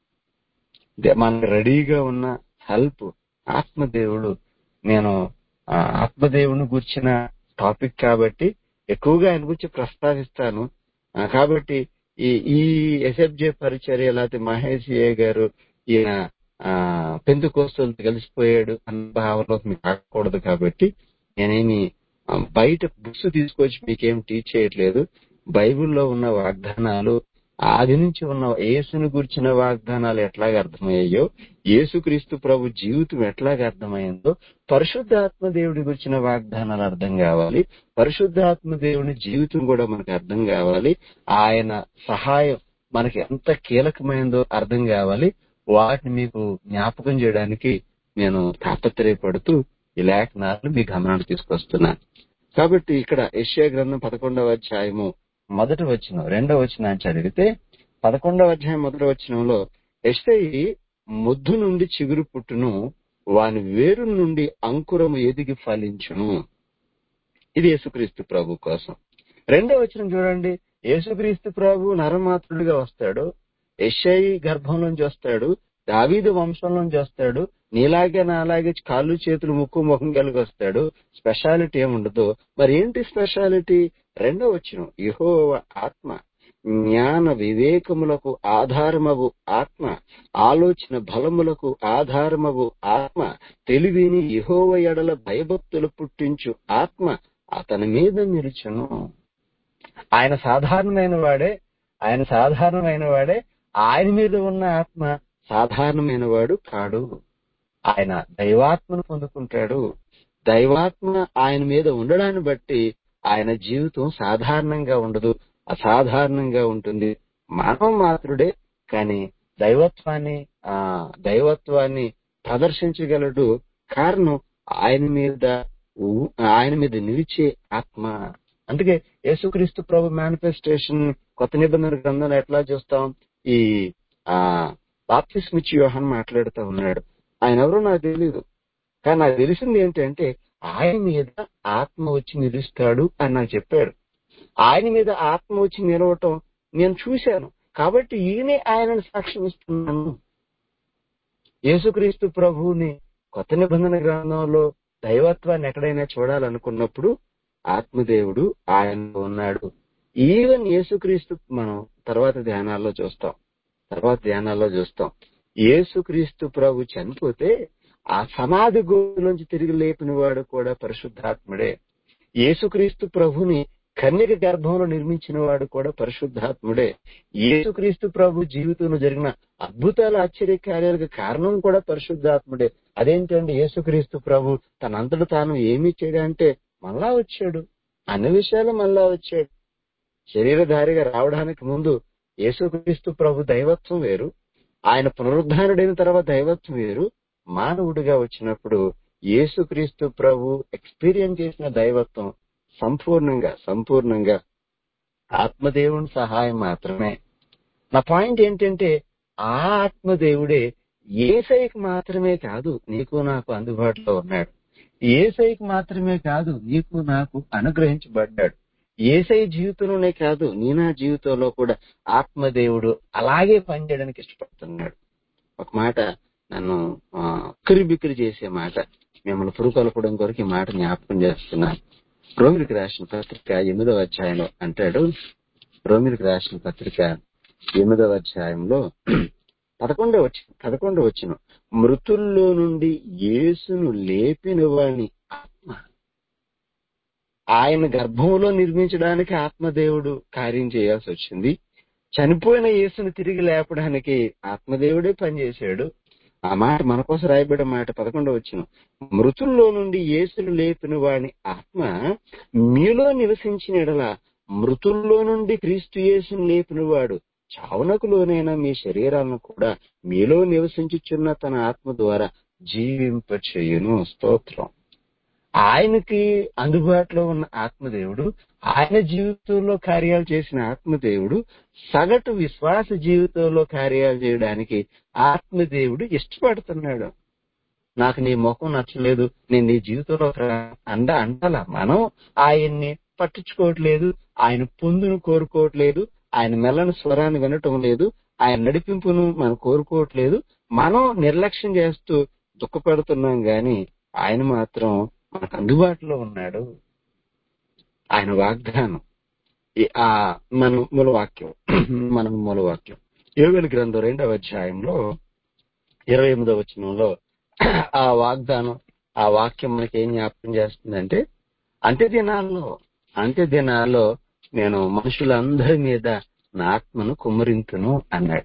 దే- మనకు రెడీగా ఉన్న హెల్ప్ ఆత్మదేవుడు నేను ఆ, ఆత్మదేవుని గుర్చిన టాపిక్ కాబట్టి ఎక్కువగా ఆయన గురించి ప్రస్తావిస్తాను ఆ, కాబట్టి ఈ ఈ ఎస్ఎఫ్జే పరిచర్య లేకపోతే మహేష్ ఏ గారు ఈయన పెందు కోస్తలతో కలిసిపోయాడు అన్న భావనలోకి మీకు రాకూడదు కాబట్టి నేనేమి ఆ, బయట బుక్స్ తీసుకొచ్చి మీకేం టీచ్ చేయట్లేదు బైబిల్లో ఉన్న వాగ్దానాలు ఆది నుంచి ఉన్న యేసుని గురించిన వాగ్దానాలు ఎట్లాగ అర్థమయ్యాయో యేసుక్రీస్తు ప్రభు జీవితం ఎట్లాగ అర్థమైందో పరిశుద్ధాత్మ దేవుడి గురించిన వాగ్దానాలు అర్థం కావాలి పరిశుద్ధాత్మ దేవుని జీవితం కూడా మనకు అర్థం కావాలి ఆయన సహాయం మనకి ఎంత కీలకమైందో అర్థం కావాలి వాటిని మీకు జ్ఞాపకం చేయడానికి నేను తాపత్రయపడుతూ ఈ లేఖనాలను మీ గమనానికి తీసుకొస్తున్నాను కాబట్టి ఇక్కడ యెషయా గ్రంథం పదకొండవ అధ్యాయము మొదటి వచనం రెండవ వచనం చదివితే పదకొండవ అధ్యాయం మొదటి వచనంలో ఎస్ఐ ముద్దు నుండి చిగురు పుట్టును వాని వేరు నుండి అంకురము ఎదిగి ఫలించును ఇది యేసుక్రీస్తు ప్రభు కోసం రెండో వచనం చూడండి యేసుక్రీస్తు ప్రభు నరమాత్రుడిగా వస్తాడు యెషై గర్భంలోంచి వస్తాడు దావీదు వంశంలోంచి వస్తాడు నీలాగే నాలాగే కాళ్ళు చేతులు ముక్కు ముఖం కలిగి వస్తాడు స్పెషాలిటీ ఏముండదు మరి ఏంటి స్పెషాలిటీ రెండో వచనం యెహోవ ఆత్మ జ్ఞాన వివేకములకు ఆధారమగు ఆత్మ ఆలోచన బలములకు ఆధారమగు ఆత్మ తెలివిని యెహోవ ఎడల భయభక్తులు పుట్టించు ఆత్మ అతని మీద నిలుచును ఆయన సాధారణమైన వాడే ఆయన సాధారణమైన వాడే ఆయన మీద ఉన్న ఆత్మ సాధారణమైన వాడు కాడు ఆయన దైవాత్మను పొందుకుంటాడు దైవాత్మ ఆయన మీద ఉండడాన్ని బట్టి ఆయన జీవితం సాధారణంగా ఉండదు అసాధారణంగా ఉంటుంది మానవ మాత్రుడే కానీ దైవత్వాన్ని ఆ దైవత్వాన్ని ప్రదర్శించగలడు కారణం ఆయన మీద ఉ- ఆయన మీద నిలిచే ఆత్మ అందుకే యేసుక్రీస్తు ప్రభు మేనిఫెస్టేషన్ కొత్త నిబంధన గ్రంథంలో ఎట్లా చూస్తాం ఈ ఆ బాప్తిస్మిచ్ యోహన్ మాట్లాడుతూ ఉన్నాడు ఆయన ఎవరో నాకు తెలియదు కానీ నాకు తెలిసింది ఏంటంటే ఆయన మీద ఆత్మ వచ్చి నిలుస్తాడు అని నాకు చెప్పాడు ఆయన మీద ఆత్మ వచ్చి నిలవటం నేను చూశాను కాబట్టి ఈయనే ఆయనను సాక్ష్యం ఇస్తున్నాను యేసుక్రీస్తు ప్రభువుని కొత్త నిబంధన గ్రంథంలో దైవత్వాన్ని ఎక్కడైనా చూడాలనుకున్నప్పుడు ఆత్మదేవుడు ఆయనలో ఉన్నాడు ఈవెన్ యేసుక్రీస్తు మనం తర్వాత ధ్యానాల్లో చూస్తాం తర్వాత ధ్యానాల్లో చూస్తాం యేసుక్రీస్తు ప్రభు చనిపోతే ఆ సమాధి గోలోంచి తిరిగి లేపిన వాడు కూడా పరిశుద్ధాత్ముడే యేసుక్రీస్తు ప్రభుని కన్యక గర్భంలో నిర్మించిన వాడు కూడా పరిశుద్ధాత్ముడే యేసుక్రీస్తు ప్రభు జీవితంలో జరిగిన అద్భుతాల ఆశ్చర్య కార్యాలకు కారణం కూడా పరిశుద్ధాత్ముడే అదేంటండి యేసుక్రీస్తు ప్రభు తనంతట తాను ఏమి చేయడంటే మళ్ళా వచ్చాడు అన్ని విషయాలు మళ్ళా వచ్చాడు శరీరధారిగా రావడానికి ముందు యేసుక్రీస్తు ప్రభు దైవత్వం వేరు ఆయన పునరుద్ధానుడైన తర్వాత దైవత్వం వేరు మానవుడిగా వచ్చినప్పుడు యేసుక్రీస్తు ప్రభు ఎక్స్పీరియన్స్ చేసిన దైవత్వం సంపూర్ణంగా సంపూర్ణంగా ఆత్మదేవుని సహాయం మాత్రమే నా పాయింట్ ఏంటంటే ఆ ఆత్మదేవుడే ఏసైకి మాత్రమే కాదు నీకు నాకు అందుబాటులో ఉన్నాడు ఏసైకి మాత్రమే కాదు నీకు నాకు అనుగ్రహించబడ్డాడు ఏసై జీవితంలోనే కాదు నీ నా జీవితంలో కూడా ఆత్మదేవుడు అలాగే పనిచేయడానికి ఇష్టపడుతున్నాడు ఒక మాట నన్ను ఆ, ఉక్కిరి బిక్కిరి చేసే మాట మిమ్మల్ని పురుకొల్పడం కొరకు ఈ మాట జ్ఞాపకం చేస్తున్నాను రోమిలికి రాసిన పత్రిక ఎనిమిదవ అధ్యాయంలో అంటాడు రోమిలికి రాసిన పత్రిక ఎనిమిదవ అధ్యాయంలో పదకొండవ వచ్చి పదకొండవ వచ్చిన మృతుల్లో నుండి యేసును లేపిన వాని ఆత్మ ఆయన గర్భంలో నిర్మించడానికి ఆత్మదేవుడు కార్యం చేయాల్సి వచ్చింది చనిపోయిన యేసును తిరిగి లేపడానికి ఆత్మదేవుడే పనిచేశాడు ఆ మాట మన కోసం రాయబడిన మాట పదకొండవ వచ్చిన మృతుల్లో నుండి యేసును లేపిన వాని ఆత్మ మీలో నివసించిన ఎడల మృతుల్లో నుండి క్రీస్తు యేసును లేపిన వాడు చావునకు లోనైన మీ శరీరాలను కూడా మీలో నివసించుచున్న తన ఆత్మ ద్వారా జీవింపచేయును స్తోత్రం ఆయనకి అందుబాటులో ఉన్న ఆత్మదేవుడు ఆయన జీవితంలో కార్యాలు చేసిన ఆత్మదేవుడు సగటు విశ్వాస జీవితంలో కార్యాలు చేయడానికి ఆత్మదేవుడు ఇష్టపడుతున్నాడు నాకు నీ ముఖం నచ్చలేదు నేను నీ జీవితంలో ఒక అండ అంటాల మనం ఆయన్ని పట్టించుకోవట్లేదు ఆయన పొందును కోరుకోవట్లేదు ఆయన మెల్లని స్వరాన్ని వినటం లేదు ఆయన నడిపింపును మనం కోరుకోవట్లేదు మనం నిర్లక్ష్యం చేస్తూ దుఃఖపడుతున్నాం గాని ఆయన మాత్రం మనకు అందుబాటులో ఉన్నాడు ఆయన వాగ్దానం ఈ- ఆ మన మూలవాక్యం మన మూలవాక్యం యోగుల గ్రంథం రెండవ అధ్యాయంలో ఇరవై ఎనిమిదవ వచనంలో ఆ వాగ్దానం ఆ వాక్యం మనకి ఏం జ్ఞాపకం చేస్తుందంటే అంత్య దినాల్లో అంత్య దినాల్లో నేను మనుషులందరి మీద నా ఆత్మను కుమ్మరింతును అన్నాడు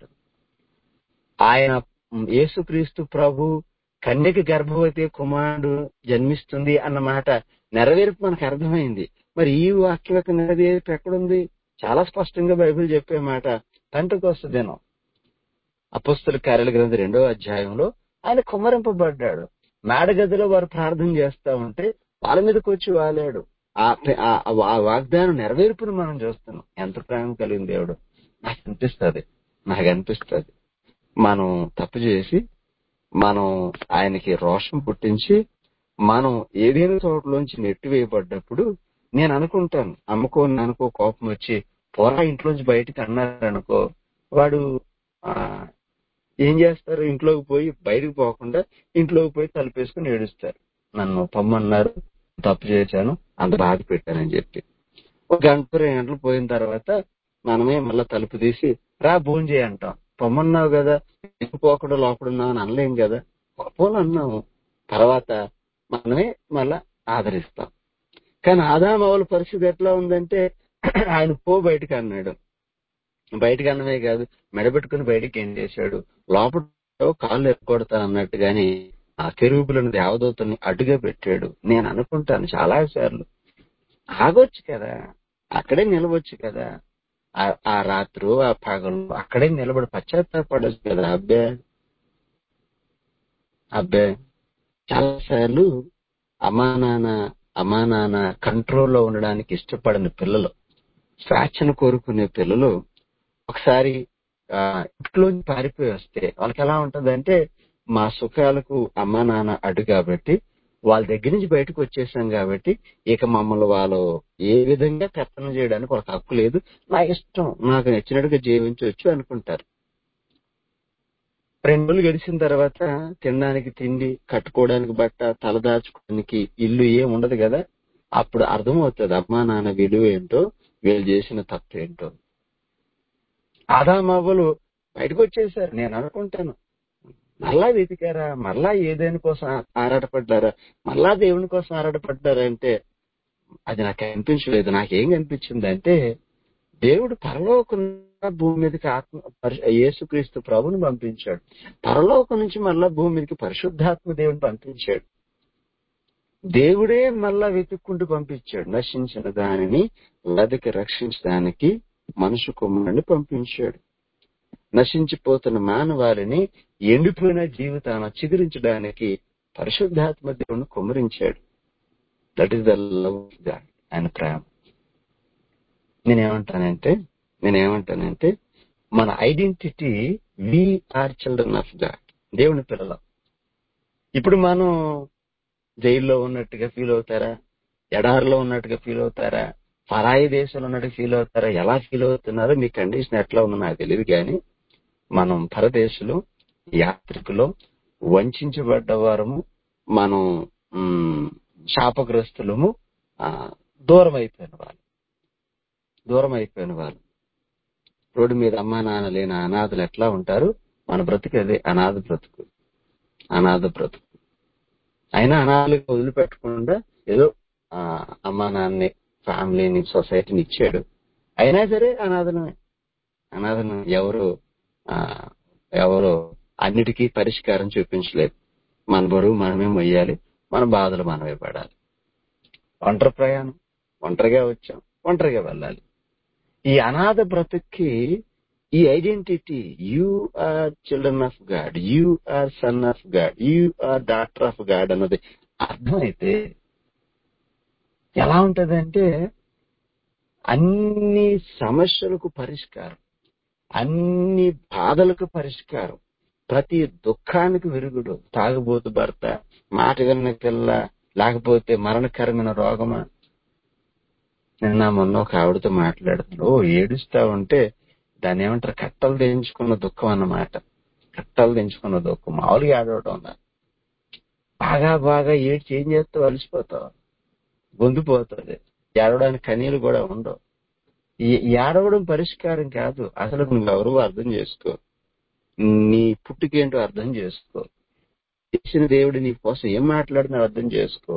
ఆయన యేసుక్రీస్తు ప్రభు కన్యకి గర్భవతి కుమారుడు జన్మిస్తుంది అన్న మాట నెరవేర్పు మనకు అర్థమైంది మరి ఈ వాక్యం యొక్క నెరవేర్పు ఎక్కడుంది చాలా స్పష్టంగా బైబిల్ చెప్పే మాట పెంటకోస్త దినం అపస్తుల కార్యాల గ్రంథం రెండో అధ్యాయంలో ఆయన కుమ్మరింపబడ్డాడు మేడగదిలో వారు ప్రార్థన చేస్తా ఉంటే వాళ్ళ మీదకి వచ్చి వాలాడు ఆ ప్ర- ఆ- ఆ వాగ్దానం నెరవేర్పును మనం చూస్తున్నాం ఎంత ప్రేమ కలిగిన దేవుడు నాకు అనిపిస్తుంది నాకు అనిపిస్తుంది మనం తప్పు చేసి మనం ఆయనకి రోషం పుట్టించి మనం ఏదైనా తోటలోంచి నెట్టి వేయబడ్డప్పుడు నేను అనుకుంటాను అమ్మకో నాన్నకో కోపం వచ్చి పోరా ఇంట్లోంచి బయటికి అన్నారనుకో వాడు ఆ ఏం చేస్తారు ఇంట్లోకి పోయి బయటకు పోకుండా ఇంట్లోకి పోయి తలుపేసుకుని ఏడుస్తారు నన్ను పొమ్మన్నారు తప్పు చేశాను అంత బాధ పెట్టానని చెప్పి ఒక గంట రెండు గంటలు పోయిన తర్వాత మనమే మళ్ళీ తలుపు తీసి రా భోజనం చేయి అంటాం పొమ్మన్నావు కదా ఎందుకు పోకుండా లోపల ఉన్నావు అని అనలేం కదా పోను అన్నాము తర్వాత మనమే మళ్ళా ఆదరిస్తాం కానీ ఆదామవుల పరిస్థితి ఎట్లా ఉందంటే ఆయన పో బయటకు అన్నాడు బయటకు అన్నమే కాదు మెడబెట్టుకుని బయటికి ఏం చేశాడు లోపల కాళ్ళు ఎక్కడతాను అన్నట్టు గాని ఆ కెరూపులను దేవదూతల్ని అడ్డుగా పెట్టాడు నేను అనుకుంటాను చాలా సార్లు ఆగొచ్చు కదా అక్కడే నిలవచ్చు కదా ఆ- ఆ రాత్రు ఆ పగలు అక్కడే నిలబడి పశ్చాత్తాపడచ్చు కదా అబ్బే అబ్బే చాలా సార్లు అమ్మా నాన్న అమ్మా నాన్న కంట్రోల్లో ఉండడానికి ఇష్టపడని పిల్లలు స్వేచ్ఛను కోరుకునే పిల్లలు ఒకసారి ఆ, ఇంట్లోంచి పారిపోయి వస్తే వాళ్ళకి ఎలా ఉంటదంటే మా సుఖాలకు అమ్మా నాన్న అడ్డు కాబట్టి వాళ్ళ దగ్గర నుంచి బయటకు వచ్చేసాం కాబట్టి ఇక మమ్మల్ని వాళ్ళు ఏ విధంగా పెత్తనం చేయడానికి వాళ్ళకి హక్కు లేదు నా ఇష్టం నాకు నచ్చినట్టుగా జీవించవచ్చు అనుకుంటారు రెండు రోజులు గడిచిన తర్వాత తినడానికి తిండి కట్టుకోవడానికి బట్ట తలదాచుకోవడానికి ఇల్లు ఏం ఉండదు కదా అప్పుడు అర్థమవుతుంది అమ్మా నాన్న విలువ ఏంటో వీళ్ళు చేసిన తప్పు ఏంటో ఆదామవ్వలు బయటకు వచ్చేసారు నేను అనుకుంటాను మళ్ళా వెతికారా మళ్ళా ఏదేని కోసం ఆరాటపడ్డారా మళ్ళా దేవుని కోసం ఆరాటపడ్డారా అంటే అది నాకు అనిపించలేదు నాకేం కనిపించింది అంటే దేవుడు పరలోకం భూమి మీదకి ఆత్మ పరి- యేసుక్రీస్తు ప్రభుని పంపించాడు పరలోకం నుంచి మళ్ళా భూమి మీదకి పరిశుద్ధాత్మ దేవుని పంపించాడు దేవుడే మళ్ళా వెతుక్కుంటూ పంపించాడు నశించిన దానిని వెదకి రక్షించడానికి మనుషు కుమారుని పంపించాడు నశించిపోతున్న మానవాళిని ఎండిపోయిన జీవితాన్ని చిగురించడానికి పరిశుద్ధాత్మ దేవుని కుమరించాడు that is the love God ఆయన ప్రేమ నేనేమంటానంటే నేనేమంటానంటే మన identity we are children of God దేవుని పిల్లలం ఇప్పుడు మనం జైల్లో ఉన్నట్టుగా ఫీల్ అవుతారా ఎడారిలో ఉన్నట్టుగా ఫీల్ అవుతారా పరాయి దేశంలో ఉన్నట్టు ఫీల్ అవుతారా ఎలా ఫీల్ అవుతున్నారో మీ కండిషన్ ఎట్లా ఉందో నాకు తెలియదు కానీ మనం పరదేశులు యాత్రికులు వంచబడ్డ వారము మనం మ్, శాపగ్రస్తులము ఆ, దూరం అయిపోయిన వాళ్ళు దూరం అయిపోయిన వాళ్ళు రోడ్డు మీద అమ్మా నాన్న లేని అనాథలు ఎట్లా ఉంటారు మన బ్రతుకు అదే అనాథ బ్రతుకు అనాథ బ్రతుకు అయినా అనాథలుగా వదిలిపెట్టకుండా ఏదో ఆ, అమ్మా నాన్నని ఫ్యామిలీని సొసైటీని ఇచ్చాడు అయినా సరే అనాథలమే అనాథను ఎవరు ఆ, ఎవరు అన్నిటికీ పరిష్కారం చూపించలేదు మన బరువు మనమే మొయ్యాలి మన బాధలు మనమే పడాలి ఒంటరి ప్రయాణం ఒంటరిగా వచ్చాం ఒంటరిగా వెళ్ళాలి ఈ అనాథ బ్రతుక్కి ఈ identity you are children of God you are son of God you are doctor of God అన్నది అర్థమైతే ఎలా ఉంటదంటే అన్ని సమస్యలకు పరిష్కారం అన్ని బాధలకు పరిష్కారం ప్రతి దుఃఖానికి విరుగుడు తాగుబోతు భర్త మాట విన్న పిల్ల లేకపోతే మరణకరమైన రోగమా నిన్న మొన్న ఒక ఆవిడతో మాట్లాడుతున్నాడు ఓ ఏడుస్తా ఉంటే దాన్ని ఏమంటారు కట్టలు తెంచుకున్న దుఃఖం అన్నమాట కట్టలు తెంచుకున్న దుఃఖం మామూలుగా ఆడవడం అన్నారు బాగా బాగా ఏడ్చి ఏం చేస్తావు అలసిపోతావు గొంతుపోతుంది ఏడవడానికి కనీలు కూడా ఉండవు ఈ ఈ ఏడవడం పరిష్కారం కాదు అసలు నువ్వు ఎవరు అర్థం చేసుకో నీ పుట్టుకేంటో అర్థం చేసుకో ఇచ్చిన దేవుడు నీ కోసం ఏం మాట్లాడినా అర్థం చేసుకో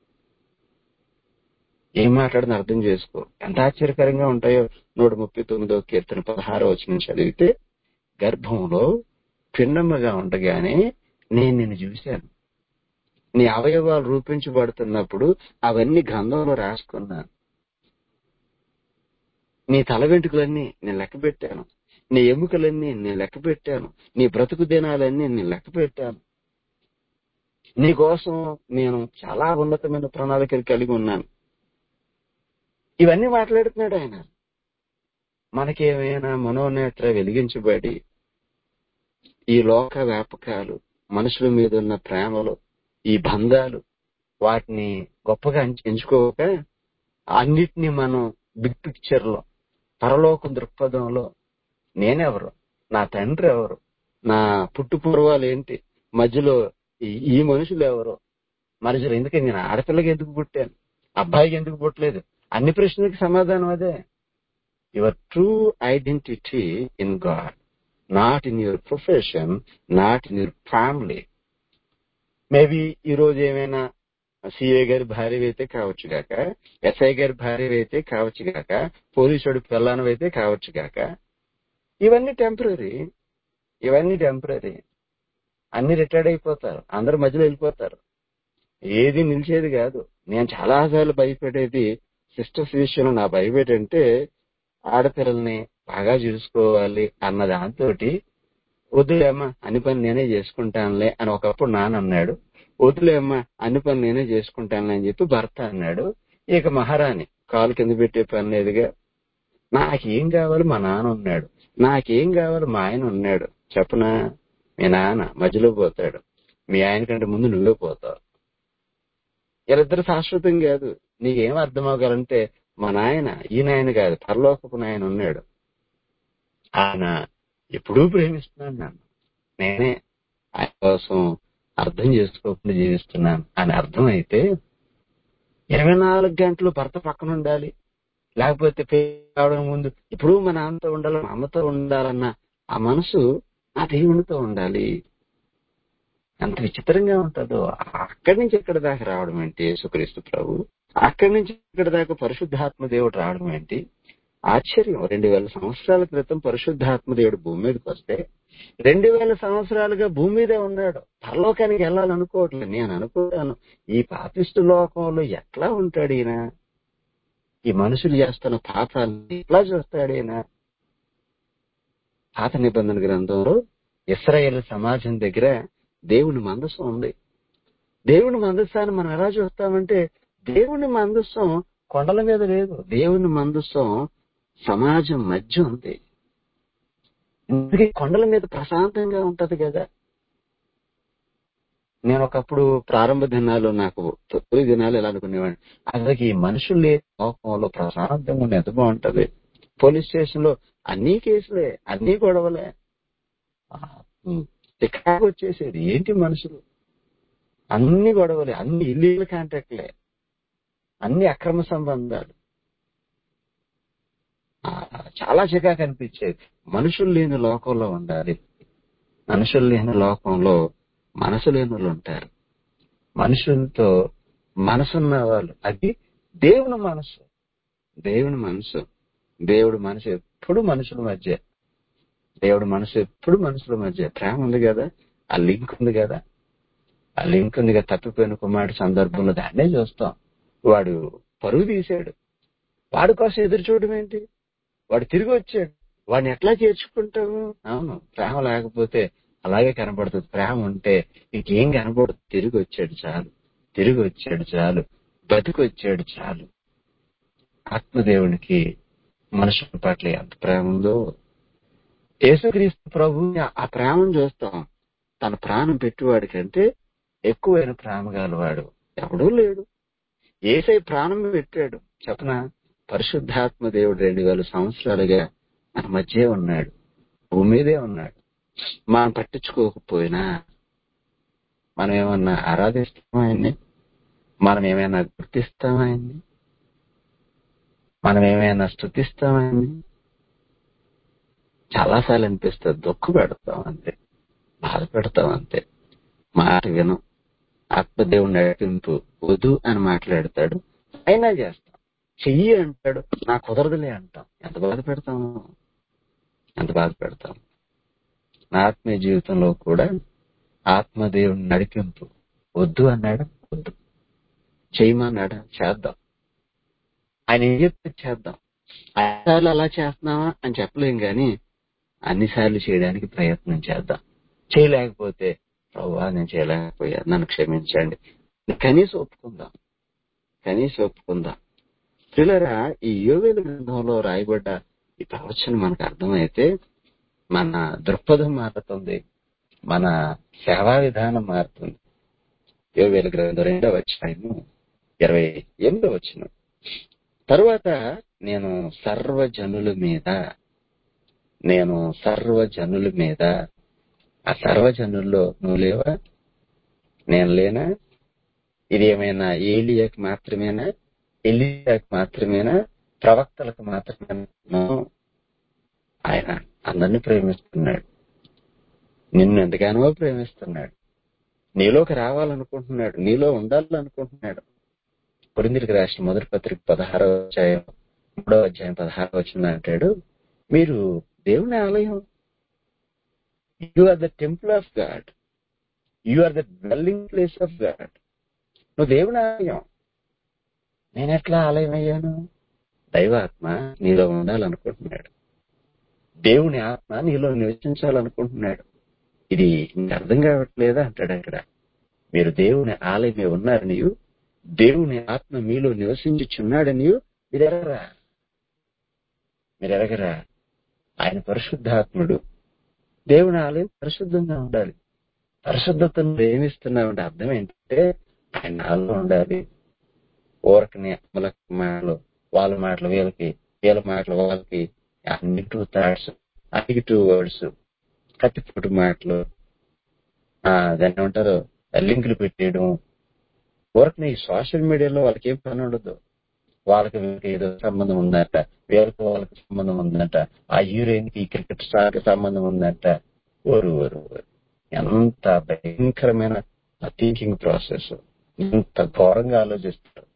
ఏం మాట్లాడినా అర్థం చేసుకో ఎంత ఆశ్చర్యకరంగా ఉంటాయో నూట ముప్పై తొమ్మిదో కీర్తన పదహారో వచ్చిన చదివితే గర్భంలో పిండమ్మగా ఉండగానే నేను నిన్ను చూశాను నీ అవయవాలు రూపించబడుతున్నప్పుడు అవన్నీ గ్రంథంలో రాసుకున్నాను నీ తల వెంట్రుకలన్నీ నేను లెక్క పెట్టాను నీ ఎముకలన్నీ నేను లెక్క పెట్టాను నీ బ్రతుకు దినాలన్నీ నేను లెక్క పెట్టాను నీ కోసం నేను చాలా ఉన్నతమైన ప్రణాళికలు కలిగి ఉన్నాను ఇవన్నీ మాట్లాడుతున్నాడు ఆయన మనకేమైనా మనోనేత్ర వెలిగించబడి ఈ లోక వ్యాపకాలు మనుషుల మీద ఉన్న ప్రేమలు ఈ బంధాలు వాటిని గొప్పగా ఎంచు- ఎంచుకోక అన్నిటినీ మనం బిగ్ పిక్చర్ లో పరలోక దృక్పథంలో నేనెవరు నా తండ్రి ఎవరు నా పుట్టు పూర్వాలు ఏంటి మధ్యలో ఈ- ఈ మనుషులు ఎవరు మనుషులు ఎందుకు నేను ఆడపిల్లకి ఎందుకు పుట్టాను అబ్బాయికి ఎందుకు పుట్టలేదు అన్ని ప్రశ్నలకు సమాధానం అదే your true identity in God not in your profession not in your family maybe ఈ రోజు ఏమైనా సిఏ గారి భార్య అయితే కావచ్చు గాక ఎస్ఐ గారి భార్య అయితే కావచ్చు గాక పోలీసుడు పిల్లనవైతే కావచ్చు గాక ఇవన్నీ టెంపరీ ఇవన్నీ టెంపరీ అన్ని రిటైర్డ్ అయిపోతారు అందరు మధ్యలో వెళ్ళిపోతారు ఏది నిలిచేది కాదు నేను చాలా సార్లు భయపడేది సిస్టర్స్ విషయంలో నా భయపేట అంటే ఆడపిల్లల్ని బాగా చూసుకోవాలి అన్న దాంతో వద్దులేమ్మా అన్ని పని నేనే చేసుకుంటానులే అని ఒకప్పుడు నాన్న అన్నాడు వద్దులేమ్మా అన్ని పని నేనే చేసుకుంటానులే అని చెప్పి భర్త అన్నాడు ఇక మహారాణి కాలు కింద పెట్టే పని లేదుగా నాకేం కావాలి మా నాన్న ఉన్నాడు నాకేం కావాలి మా ఆయన ఉన్నాడు చెప్పనా మీ నాన్న మధ్యలో పోతాడు మీ ఆయన కంటే ముందు నువ్వే పోతావు వీళ్ళిద్దరు శాశ్వతం కాదు నీకేం అర్థం అవ్వగలంటే మా నాయన ఈ నాయన కాదు పరలోకపు నాయన ఉన్నాడు ఆయన ఎప్పుడూ ప్రేమిస్తున్నాను నన్ను నేనే ఆయన కోసం అర్థం చేసుకోకుండా జీవిస్తున్నాను అని అర్థమైతే ఇరవై నాలుగు గంటలు భర్త పక్కన ఉండాలి లేకపోతే పెళ్లి కావడం ముందు ఇప్పుడు మా నాన్నతో ఉండాలి మా అమ్మతో ఉండాలన్న ఆ మనసు ఆ దేవునితో ఉండాలి ఎంత విచిత్రంగా ఉంటుందో అక్కడి నుంచి ఇక్కడ దాకా రావడం ఏంటి యేసుక్రీస్తు ప్రభు అక్కడి నుంచి ఇక్కడ దాకా పరిశుద్ధాత్మ దేవుడు రావడం ఏంటి ఆశ్చర్యం రెండు వేల సంవత్సరాల క్రితం పరిశుద్ధాత్మ దేవుడు భూమి మీదకి వస్తే రెండు వేల సంవత్సరాలుగా భూమి మీదే ఉన్నాడు పరలోకానికి వెళ్ళాలనుకోవట్లేదు నేను అనుకుంటాను ఈ పాపిష్టి లోకంలో ఎట్లా ఉంటాడు ఈయన ఈ మనుషులు చేస్తున్న పాపాన్ని ఎట్లా చూస్తాడు ఈయన పాత నిబంధన గ్రంథంలో ఇస్రాయేల్ సమాజం దగ్గర దేవుని మందస్సం ఉంది దేవుని మందస్సాన్ని మనం ఎలా చూస్తామంటే దేవుని మందస్సం కొండల మీద లేదు దేవుని మందస్సం సమాజం మధ్య ఉంది అందుకే కొండల మీద ప్రశాంతంగా ఉంటది కదా నేను ఒకప్పుడు ప్రారంభ దినాలు నాకు తొలి దినాలు ఎలా అనుకునేవాడిని అసలు ఈ మనుషులు లేని లోకంలో ప్రశాంతంగా ఉండి ఎంత బాగుంటది పోలీస్ స్టేషన్ లో అన్ని కేసులే అన్ని గొడవలే ఆ, ఉమ్, చికాకు వచ్చేసేది ఏంటి మనుషులు అన్ని గొడవలే అన్ని ఇల్లీగల్ కాంటాక్ట్లే అన్ని అక్రమ సంబంధాలు ఆ, చాలా చికాకు అనిపించేది మనుషులు లేని లోకంలో ఉండాలి మనుషులు లేని లోకంలో మనసు లేని వాళ్ళు ఉంటారు మనుషులతో మనసున్న వాళ్ళు అది దేవుని మనసు దేవుని మనసు దేవుడి మనసు ఎప్పుడు మనుషుల మధ్య దేవుడు మనసు ఎప్పుడు మనుషుల మధ్య ప్రేమ ఉంది కదా ఆ లింక్ ఉంది కదా ఆ లింక్ ఉంది కదా తప్పిపోయిన కుమారుడు సందర్భంలో దాన్నే చూస్తాం వాడు పరుగు తీశాడు వాడి కోసం ఎదురు చూడడం ఏంటి వాడు తిరిగి వచ్చాడు వాడిని ఎట్లా చేర్చుకుంటాము అవును ప్రేమ లేకపోతే అలాగే కనబడుతుంది ప్రేమ ఉంటే ఇంకేం కనబడదు తిరిగి వచ్చాడు చాలు తిరిగి వచ్చాడు చాలు బతికి వచ్చాడు చాలు ఆత్మదేవునికి మనుషుల పట్ల ఎంత ప్రేమ ఉందో యేసుక్రీస్తు ప్రభు ఆ ప్రేమను చూస్తాం తన ప్రాణం పెట్టేవాడి కంటే ఎక్కువైన ప్రేమ గలవాడు ఎవడూ లేడు ఏసై ప్రాణం పెట్టాడు చెప్పన పరిశుద్ధాత్మ దేవుడు రెండు వేల సంవత్సరాలుగా మన మధ్య ఉన్నాడు భూమి మీదే ఉన్నాడు మనం పట్టించుకోకపోయినా మనం ఏమన్నా ఆరాధిస్తామా ఆయన్ని మనం ఏమైనా గుర్తిస్తామా ఆయన్ని మనం ఏమైనా స్థుతిస్తామా ఆయన్ని చాలాసార్లు అనిపిస్తుంది దుఃఖ పెడతాం అంతే బాధ పెడతాం అంతే మాట వినం ఆత్మదేవుడు నడిపింపు వద్దు అని మాట్లాడతాడు అయినా చేస్తాం చెయ్యి అంటాడు నా కుదరదులే అంటాం ఎంత బాధ పెడతాము ఎంత బాధ పెడతాం నా ఆత్మీయ జీవితంలో కూడా ఆత్మదేవుని నడిపింపు వద్దు అన్నాడు వద్దు చేయమన్నాడా చేద్దాం ఆయన ఏం చెప్తే చేద్దాం అన్నిసార్లు అలా చేస్తున్నావా అని చెప్పలేం గాని అన్నిసార్లు చేయడానికి ప్రయత్నం చేద్దాం చేయలేకపోతే ప్రభా నేను చేయలేకపోయా నన్ను క్షమించండి కనీసం ఒప్పుకుందాం కనీసం ఒప్పుకుందాం పిల్లరా ఈ యోవేల గ్రంథంలో రాయబడ్డ ఈ ప్రవచనం మనకు అర్థమైతే మన దృక్పథం మారుతుంది మన సేవా విధానం మారుతుంది యోవేల గ్రంథం రెండవ అధ్యాయము ఇరవై ఎనిమిదో వచ్చిన తరువాత నేను సర్వజనుల మీద నేను సర్వజనుల మీద ఆ సర్వజనుల్లో నువ్వు లేవా నేను లేనా ఇది ఏమైనా ఏలియాకి మాత్రమేనా ఎలియాకి మాత్రమేనా ప్రవక్తలకు మాత్రమేనా ఆయన అందరిని ప్రేమిస్తున్నాడు నిన్ను ఎంతగానో ప్రేమిస్తున్నాడు నీలోకి రావాలనుకుంటున్నాడు నీలో ఉండాలనుకుంటున్నాడు కొరిందిరికి రాసిన మొదటి పత్రిక పదహారవ అధ్యాయం మూడవ అధ్యాయం పదహారవ వచ్చిన అంటాడు మీరు దేవుని ఆలయం you are the temple of God you are the dwelling place of God నువ్వు దేవుని ఆలయం నేను ఎట్లా ఆలయం అయ్యాను దైవాత్మ నీలో ఉండాలనుకుంటున్నాడు దేవుని ఆత్మ నీలో నివసించాలనుకుంటున్నాడు ఇది ఇంక అర్థం కావట్లేదా అంటాడు అక్కడ మీరు దేవుని ఆలయమే ఉన్నారని దేవుని ఆత్మ మీలో నివసించుచున్నాడని మీరు ఎరగరా మీరు ఎరగరా ఆయన పరిశుద్ధాత్ముడు దేవుని ఆలయం పరిశుద్ధంగా ఉండాలి పరిశుద్ధతను ప్రేమిస్తున్నామంటే అర్థం ఏంటంటే ఆయన నాలో ఉండాలి ఊరకని అమల మాటలు వాళ్ళ మాటలు వీళ్ళకి వీళ్ళ మాటలు వాళ్ళకి అన్ని టూ థాట్స్ అన్ని టూ వర్డ్స్ కత్తిపోటు మాటలు ఆ దాన్ని ఏమంటారు లింకులు పెట్టేయడం ఊరకని ఈ సోషల్ మీడియాలో వాళ్ళకి ఏం పని ఉండదు వాళ్ళకి వీళ్ళకి ఏదో సంబంధం ఉందంట వీళ్ళకి వాళ్ళకి సంబంధం ఉందంట ఆ హీరోయిన్ కి క్రికెట్ స్టార్ కి సంబంధం ఉందంట ఓరు ఓరు ఓరు ఎంత భయంకరమైన థింకింగ్ ప్రాసెస్ ఎంత ఘోరంగా ఆలోచిస్తారు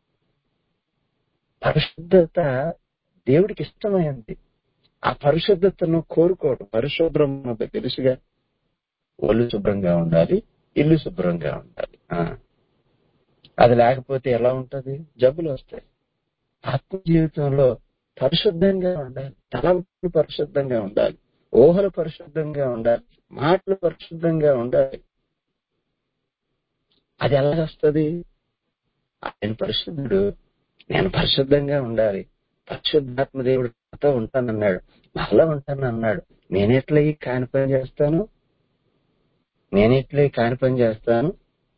పరిశుద్ధత దేవుడికి ఇష్టమైంది ఆ పరిశుద్ధతను కోరుకోవడం పరిశుభ్రం మనకు తెలుసుగా ఒళ్ళు శుభ్రంగా ఉండాలి ఇల్లు శుభ్రంగా ఉండాలి ఆ. అది లేకపోతే ఎలా ఉంటది జబ్బులు వస్తాయి ఆత్మ జీవితంలో పరిశుద్ధంగా ఉండాలి తలంపులు పరిశుద్ధంగా ఉండాలి ఊహలు పరిశుద్ధంగా ఉండాలి మాటలు పరిశుద్ధంగా ఉండాలి అది ఎలా వస్తుంది ఆయన పరిశుద్ధుడు నేను పరిశుద్ధంగా ఉండాలి పరిశుద్ధాత్మ దేవుడు నాతో ఉంటానన్నాడు నాలో ఉంటానన్నాడు నేనెట్లా ఈ కాని పని చేస్తాను నేనెట్లా ఈ కాని పని చేస్తాను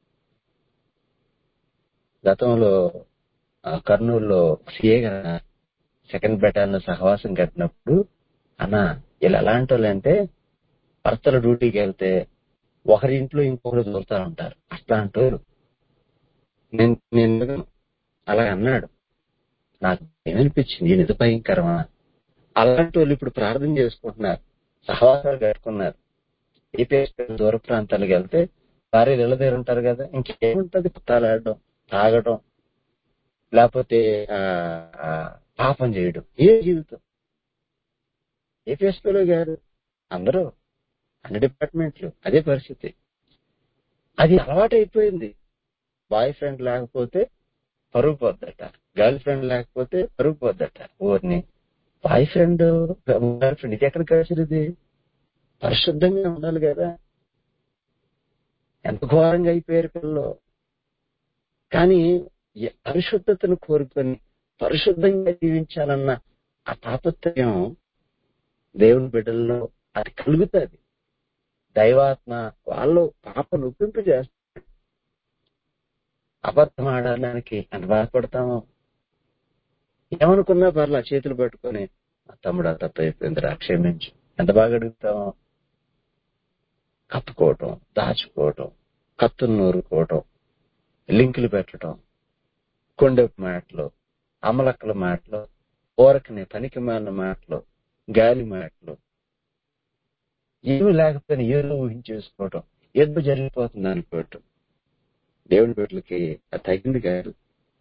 గతంలో ఆ, కర్నూలులో సిఏ కదా సెకండ్ బెటాలియన్ సహవాసం కట్టినప్పుడు అన్న వీళ్ళు ఎలాంటి వాళ్ళు అంటే భర్తల డ్యూటీకి వెళ్తే ఒకరి ఇంట్లో ఇంకొకరు దూరుతా ఉంటారు అట్లాంటి వాళ్ళు నేను నేను ఎరగను. అలా అన్నాడు నాకు ఏమనిపించింది ఈయన ఇది భయంకరమా అలాంటి వాళ్ళు ఇప్పుడు ప్రార్థన చేసుకుంటున్నారు సహవాసాలు కట్టుకున్నారు ఏపీఎస్ దూర ప్రాంతాలకు వెళ్తే భార్యలు ఇళ్ళ దగ్గర ఉంటారు కదా ఇంకేముంటది పుట్టాలాడడం తాగడం లేకపోతే ఆ, ఆ, పాపం చేయడం ఏ జీవితం ఏపీఎస్పీలో గారు అందరూ అన్ని డిపార్ట్మెంట్లు అదే పరిస్థితి అది అలవాటైపోయింది బాయ్ ఫ్రెండ్ లేకపోతే పరుగు పోద్దట గర్ల్ ఫ్రెండ్ లేకపోతే పరుగు పోద్దట ఊరిని బాయ్ ఫ్రెండ్ గర్ల్ ఫ్రెండ్ ఇది ఎక్కడ కలిసి ఇది పరిశుద్ధంగా ఉండాలి కదా ఎంత ఘోరంగా అయిపోయారు పిల్లలు కానీ ఈ పరిశుద్ధతను కోరుకొని పరిశుద్ధంగా జీవించాలన్న ఆ తాపత్రయం దేవుని బిడ్డల్లో అది కలుగుతుంది దైవాత్మ వాళ్ళు పాపను ఒప్పింపు చేస్తారు అబద్ధం ఆడడానికి ఎంత బాధపడతామో ఏమనుకున్నా పర్లా చేతులు పట్టుకొని "నా తమ్ముడు తప్ప అయిపోయిందిరా క్షమించు ఎంత బాగా అడుగుతామో కప్పుకోవటం దాచుకోవటం కత్తులు నూరుకోవటం లింకులు పెట్టడం కొండపు మాటలు అమలక్కల మాటలు ఊరకని పనికి మాలిన మాటలు గాలి మాటలు ఏమి లేకపోయినా ఏదో ఊహించేసుకోవటం ఏదో జరిగిపోతుంది అనుకోవటం దేవుని బిడ్డలకి అది తగింది కాదు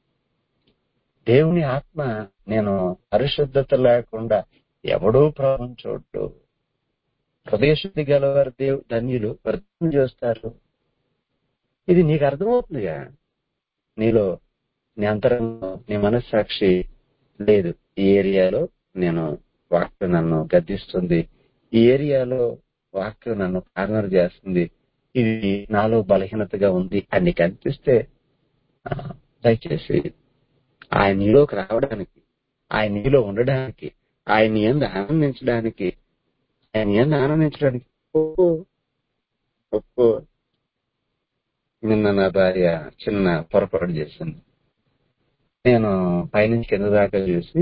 దేవుని ఆత్మ నేను పరిశుద్ధత లేకుండా ఎవడూ ప్రభావం చూడ్డు హృదయశుద్ధి గలవారు దేవు ధన్యులు వ్యర్థం చేస్తారు ఇది నీకు అర్థమవుతుందిగా నీలో నీ అంతరంగం నీ మనస్సాక్షి లేదు ఈ ఏరియాలో నేను వాక్యం నన్ను గద్దిస్తుంది ఈ ఏరియాలో వాక్యం నన్ను కార్నర్ చేస్తుంది ఇది నాలో బలహీనతగా ఉంది అని నీకు అనిపిస్తే ఆ, దయచేసి ఆయన నీలోకి రావడానికి ఆయన నీలో ఉండడానికి ఆయన నీ యందు ఆనందించడానికి ఆయన నీ యందు ఆనందించడానికి ఒప్పు ఒప్పు నిన్న నా భార్య చిన్న పొరపాటు చేసింది నేను పైనుంచి కింద దాకా చూసి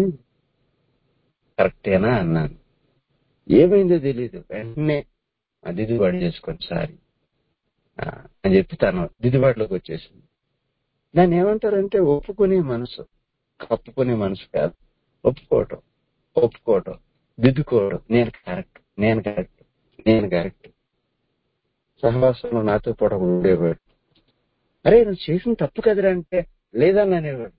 కరెక్టేనా అన్నాను ఏమైందో తెలియదు వెంటనే ఆ దిద్దుబాటు చేసుకొని సారి ఆ, అని చెప్పి తను దిద్దుబాటులోకి వచ్చేసింది దాన్ని ఏమంటారంటే ఒప్పుకునే మనసు కప్పుకునే మనసు కాదు ఒప్పుకోవటం ఒప్పుకోవటం దిద్దుకోవడం నేను కరెక్ట్ నేను కరెక్ట్ నేను కరెక్ట్ సహవాసంలో నాతో పాటు ఒకడు ఉండేవాడు అరే నువ్వు చేసిన తప్పు కదరా అంటే లేదని అనేవాడు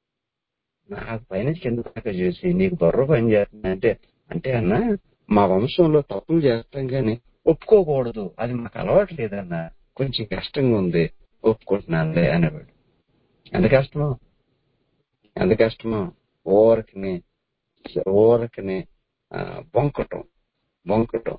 నాకు పైనుంచి కింద దాకా చేసి నీకు బుర్ర పని చేస్తుంది అంటే అంటే అన్న మా వంశంలో తప్పులు చేస్తాం కానీ ఒప్పుకోకూడదు అది మాకు అలవాటు లేదన్న కొంచెం కష్టంగా ఉంది ఒప్పుకుంటున్నానులే అనేవాడు ఎంత కష్టమో ఎంత కష్టమో ఓరకని ఓరకని ఆ, బొంకటం బొంకటం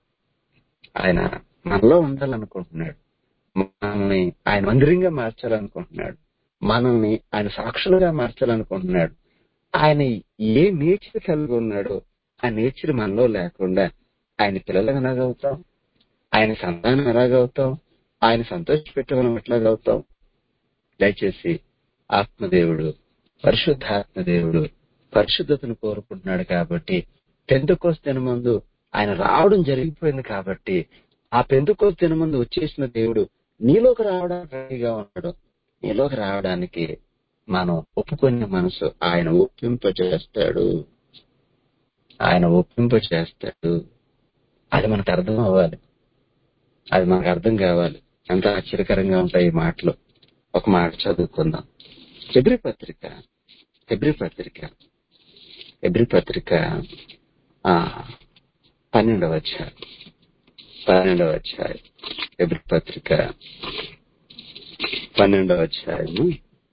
ఆయన మనలో ఉండాలనుకుంటున్నాడు మనల్ని ఆయన మందిరంగా మార్చాలనుకుంటున్నాడు మనల్ని ఆయన సాక్షులుగా మార్చాలనుకుంటున్నాడు ఆయన ఏ నేచర్ కలిగి ఉన్నాడో ఆ నేచర్ మనలో లేకుండా ఆయన పిల్లలు ఎలాగవుతాం ఆయన సంతానం ఎలాగవుతాం ఆయన సంతోషపెట్టడం ఎట్లాగవుతాం దయచేసి ఆత్మదేవుడు పరిశుద్ధాత్మదేవుడు పరిశుద్ధతను కోరుకుంటున్నాడు కాబట్టి పెందుకోస్ దినమందు ఆయన రావడం జరిగిపోయింది కాబట్టి ఆ పెందుకోస్ దినమందు వచ్చేసిన దేవుడు నీలోకి రావడానికి రెడీగా ఉన్నాడు నీలోకి రావడానికి మనం ఒప్పుకునే మనసు ఆయన ఒప్పింప చేస్తాడు ఆయన ఒప్పింప చేస్తాడు అది మనకు అర్థం అవ్వాలి అది మనకు అర్థం కావాలి ఎంత ఆశ్చర్యకరంగా ఉంటాయి ఈ మాటలు ఒక మాట చదువుకుందాం ఎబ్రి పత్రిక ఎబ్రి పత్రిక ఎబ్రి పత్రిక ఆ పన్నెండవ అధ్యాయం పన్నెండవ అధ్యాయం ఎబ్రి పత్రిక పన్నెండవ అధ్యాయము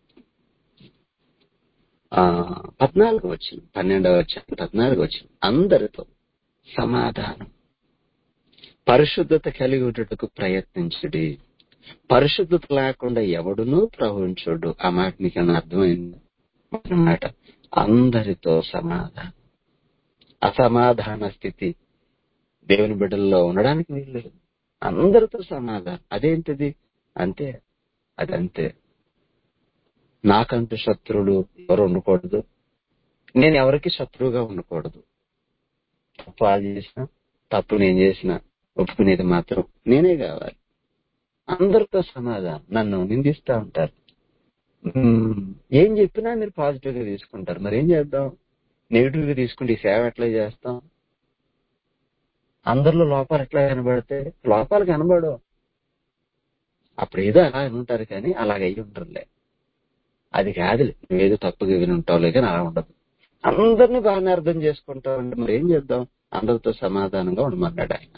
ఆ పద్నాలుగు వచ్చింది పన్నెండవ అధ్యాయం పద్నాలుగు వచ్చింది అందరితో సమాధానం పరిశుద్ధత కలిగి ఉండటకు ప్రయత్నించుడి పరిశుద్ధత లేకుండా ఎవడునూ ప్రవహించుడు ఆ మాట మీకు ఏమైనా అర్థమైంది అన్నమాట అందరితో సమాధానం అసమాధాన స్థితి దేవుని బిడ్డల్లో ఉండడానికి వీల్లేదు అందరితో సమాధానం అదేంటిది అంతే అదంతే నాకంటూ శత్రువులు ఎవరు ఉండకూడదు నేను ఎవరికి శత్రువుగా ఉండకూడదు తప్పు వాళ్ళు చేసిన తప్పు నేను చేసిన ఒప్పుకునేది మాత్రం నేనే కావాలి అందరితో సమాధానం నన్ను నిందిస్తా ఉంటారు మ్మ్, ఏం చెప్పినా మీరు పాజిటివ్ గా తీసుకుంటారు మరి ఏం చేద్దాం నెగిటివ్ గా తీసుకుంటే ఈ సేవ ఎట్లా చేస్తాం అందరిలో లోపాలు ఎట్లా కనబడితే లోపాలు కనబడవు అప్పుడు ఏదో అలా అని ఉంటారు కానీ అలాగ అయ్యి ఉంటారులే అది కాదులే నువ్వేదో తప్పుగా విని ఉంటావులే కానీ అలా ఉండదు అందరినీ బాగానే అర్థం చేసుకుంటావు అంటే మరి ఏం చేద్దాం అందరితో సమాధానంగా ఉండమన్నాడు ఆయన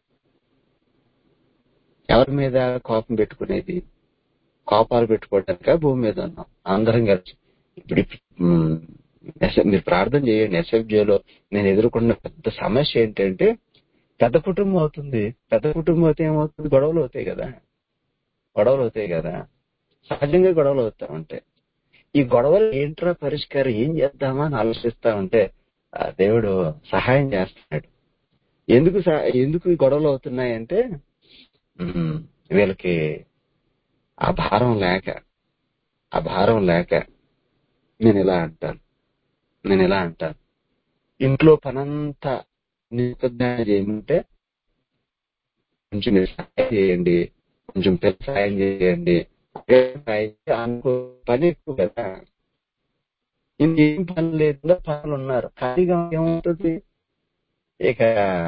ఎవరి మీద కోపం పెట్టుకునేది కోపాలు పెట్టుకోవటానిక భూమి మీద ఉన్నాం అందరం కలిసి ఇప్పుడు ఉమ్, ఎస్- మీరు ప్రార్థన చేయండి ఎస్ఎఫ్జేలో నేను ఎదుర్కొన్న పెద్ద సమస్య ఏంటంటే పెద్ద కుటుంబం అవుతుంది పెద్ద కుటుంబం అయితే ఏమవుతుంది గొడవలు అవుతాయి కదా గొడవలు అవుతాయి కదా సహజంగా గొడవలు అవుతా ఉంటాయి ఈ గొడవలు ఏంట్రా పరిష్కారం ఏం చేద్దామా అని ఆలోచిస్తా ఉంటే ఆ దేవుడు సహాయం చేస్తున్నాడు ఎందుకు సహ- ఎందుకు ఈ గొడవలు అవుతున్నాయంటే ఉమ్, వీళ్ళకి ఆ భారం లేక ఆ భారం లేక నేను ఇలా అంటాను నేను ఇలా అంటాను ఇంట్లో పనంతా నిశ్శబ్దంగా చేయమంటే కొంచెం మీరు సహాయం చేయండి కొంచెం పిల్ల సాయం చేయండి అదే సాయం చేసి అనుకో పని ఎక్కువ కదా ఇంకేం పని లేకుండా పనులు ఉన్నారు ఖాళీగా ఏమవుతుంది ఇక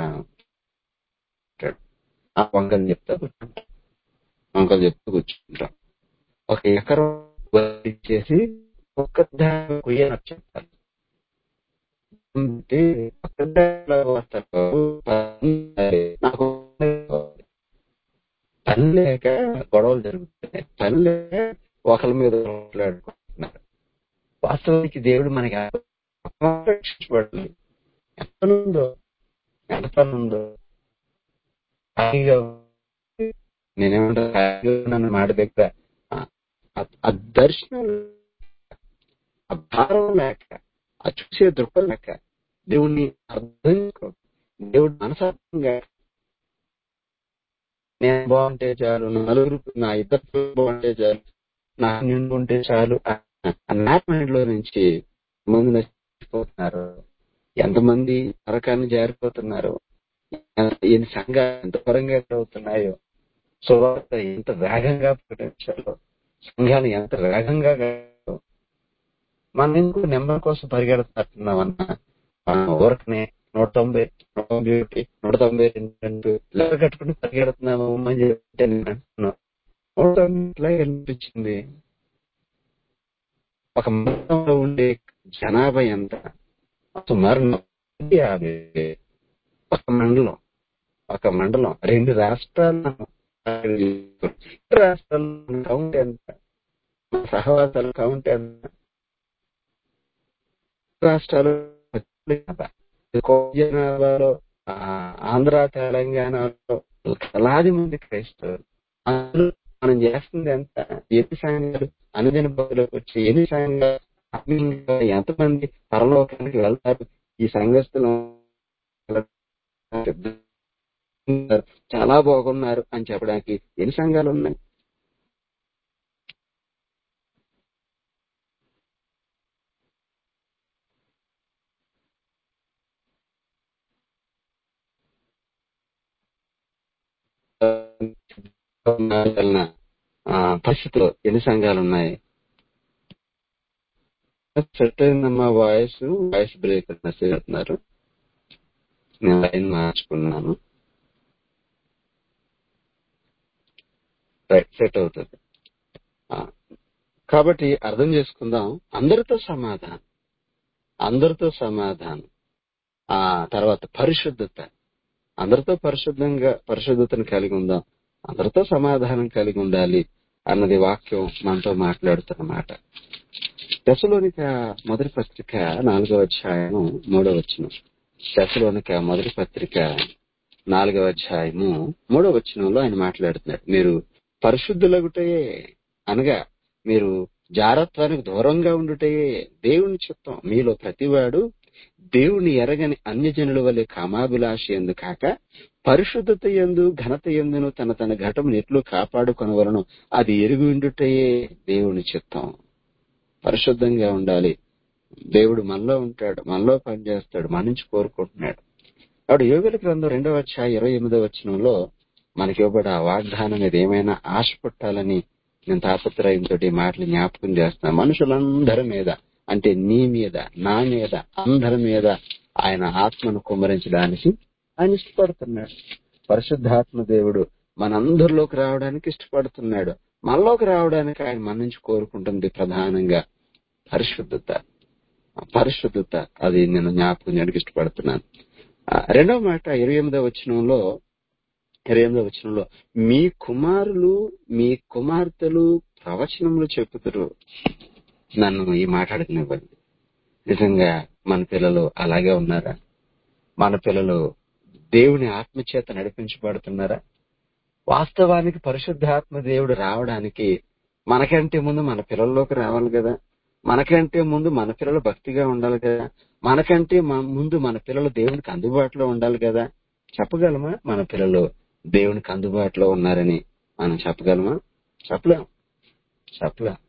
ఆ వంకలు చెప్తా కూర్చుంటాం వంకలు చెప్తూ కూర్చుంటాం ఒక ఎకరం ఇచ్చేసి ఒక్క దాని కొయ్యని చెప్తారు అంటే ఒక్క దానిలో వస్తారు పని నాకు పని లేక గొడవలు జరుగుతున్నాయి పని లేక ఒకరి మీద మాట్లాడుకుంటున్నారు వాస్తవానికి దేవుడు మనకి రక్షించబడాలి ఎంత పని ఉందో ఎంత పని ఉందో హాయిగా ఉంది. నేనేమంటా హాయిగా నన్ను మాట దగ్గర ఆ- ఆ- ఆ దర్శనం ఆ భారం లేక ఆ చూసే దృక్పథం లేక దేవుణ్ణి అర్థం చేసుకో దేవుడు మనసార్థంగా నేను బాగుంటే చాలు నా నలుగురు నా ఇద్దరు పిల్లలు బాగుంటే చాలు నా నిండు ఉంటే చాలు నాట్ మైండ్ లో నుంచి మంది నచ్చిపోతున్నారు ఎంతమంది నరకాన్ని జారిపోతున్నారు ఎన్ని సంఘాలు ఎంత పరంగా అవుతున్నాయో సువార్త ఎంత వేగంగా ప్రకటించాలో సంఘాలు ఎంత వేగంగా కాదో. మనం ఇంకో నెంబర్ కోసం పరిగెడుతున్నామన్నా మనం ఊరకనే నూట తొంభై నూట తొంభై ఒకటి నూట తొంభై రెండు లెక్క కట్టుకుని పరిగెడుతున్నాము అని చెప్తే నేను అంటున్నాను నూట తొంభై ఎట్లాగే అనిపించింది ఒక మండలంలో ఉండే జనాభా ఎంత సుమారు నలభై యాభై ఒక మండలం ఒక మండలం రెండు రాష్ట్రాలు రాష్ట్రాల కౌంట్ ఎంత మన సహవాసాల కౌంట్ ఎంత రాష్ట్రాలు జనాభాలో ఆ, ఆంధ్ర తెలంగాణలో లక్షలాది మంది క్రైస్తవులు అందులో మనం చేస్తుంది ఎంత ఎన్ని సంఘాలు అనుదిన బదులకు వచ్చి ఎన్ని సంఘాలు ఆత్మీయంగా ఎంతమంది పరలోకానికి వెళ్తారు ఈ సంఘస్థులు చాలా బాగున్నారు అని చెప్పడానికి ఎన్ని సంఘాలు ఉన్నాయి వెళ్ళిన, ఆ, పరిస్థితిలో ఎన్ని సంఘాలు ఉన్నాయి సెట్ అయిందమ్మా వాయిస్ వాయిస్ బ్రేక్ మెసేజ్ అవుతున్నారు నేను లైన్ మార్చుకున్నాను రైట్ సెట్ అవుతుంది ఆ, కాబట్టి అర్థం చేసుకుందాం అందరితో సమాధానం అందరితో సమాధానం ఆ తర్వాత పరిశుద్ధత అందరితో పరిశుద్ధంగా పరిశుద్ధతను కలిగి ఉందాం అందరితో సమాధానం కలిగి ఉండాలి అన్నది వాక్యం మనతో మాట్లాడుతున్నమాట దశలోనిక మొదటి పత్రిక నాలుగవ అధ్యాయము మూడవ వచనం దశలోనిక మొదటి పత్రిక నాలుగవ అధ్యాయము మూడవ వచనంలో ఆయన మాట్లాడుతున్నాడు మీరు పరిశుద్ధులగుటయే అనగా మీరు జారత్వానికి దూరంగా ఉండుటయే దేవుని చిత్తం మీలో ప్రతివాడు దేవుని ఎరగని అన్యజనుల వలె కామాభిలాషి ఎందు కాక పరిశుద్ధత ఎందు ఘనత ఎందును తన తన ఘటమును ఎట్లు కాపాడుకొనవలను అది ఎరుగు ఉండుటయే దేవుని చిత్తం పరిశుద్ధంగా ఉండాలి దేవుడు మనలో ఉంటాడు మనలో పనిచేస్తాడు మన నుంచి కోరుకుంటున్నాడు ఆవిడ యోగుల గ్రంథం రెండవ అధ్యాయ ఇరవై ఎనిమిదవ వచనంలో మనకి ఇవ్వబడి ఆ వాగ్దానం మీద ఏమైనా ఆశ పుట్టాలని నేను తాపత్రయంతో ఈ మాటలు జ్ఞాపకం చేస్తున్నాను మనుషులందరి మీద అంటే నీ మీద నా మీద అందరి మీద ఆయన ఆత్మను కుమ్మరించడానికి ఆయన ఇష్టపడుతున్నాడు పరిశుద్ధాత్మ దేవుడు మనందరిలోకి రావడానికి ఇష్టపడుతున్నాడు మనలోకి రావడానికి ఆయన మన నుంచి కోరుకుంటుంది ప్రధానంగా పరిశుద్ధత పరిశుద్ధత అది నేను జ్ఞాపకం చేయడానికి ఇష్టపడుతున్నాను ఆ, రెండవ మాట ఇరవై ఎనిమిదవ వచనంలో ఇరవై ఎనిమిదవ వచనంలో మీ కుమారులు మీ కుమార్తెలు ప్రవచనములు చెప్పుతారు నన్ను ఈ మాట్లాడుకునివ్వండి నిజంగా మన పిల్లలు అలాగే ఉన్నారా మన పిల్లలు దేవుని ఆత్మచేత నడిపించబడుతున్నారా వాస్తవానికి పరిశుద్ధాత్మ దేవుడు రావడానికి మనకంటే ముందు మన పిల్లల్లోకి రావాలి కదా మనకంటే ముందు మన పిల్లలు భక్తిగా ఉండాలి కదా మనకంటే మ- ముందు మన పిల్లలు దేవునికి అందుబాటులో ఉండాలి కదా చెప్పగలమా మన పిల్లలు దేవునికి అందుబాటులో ఉన్నారని మనం చెప్పగలమా చెప్పలేం చెప్పలేం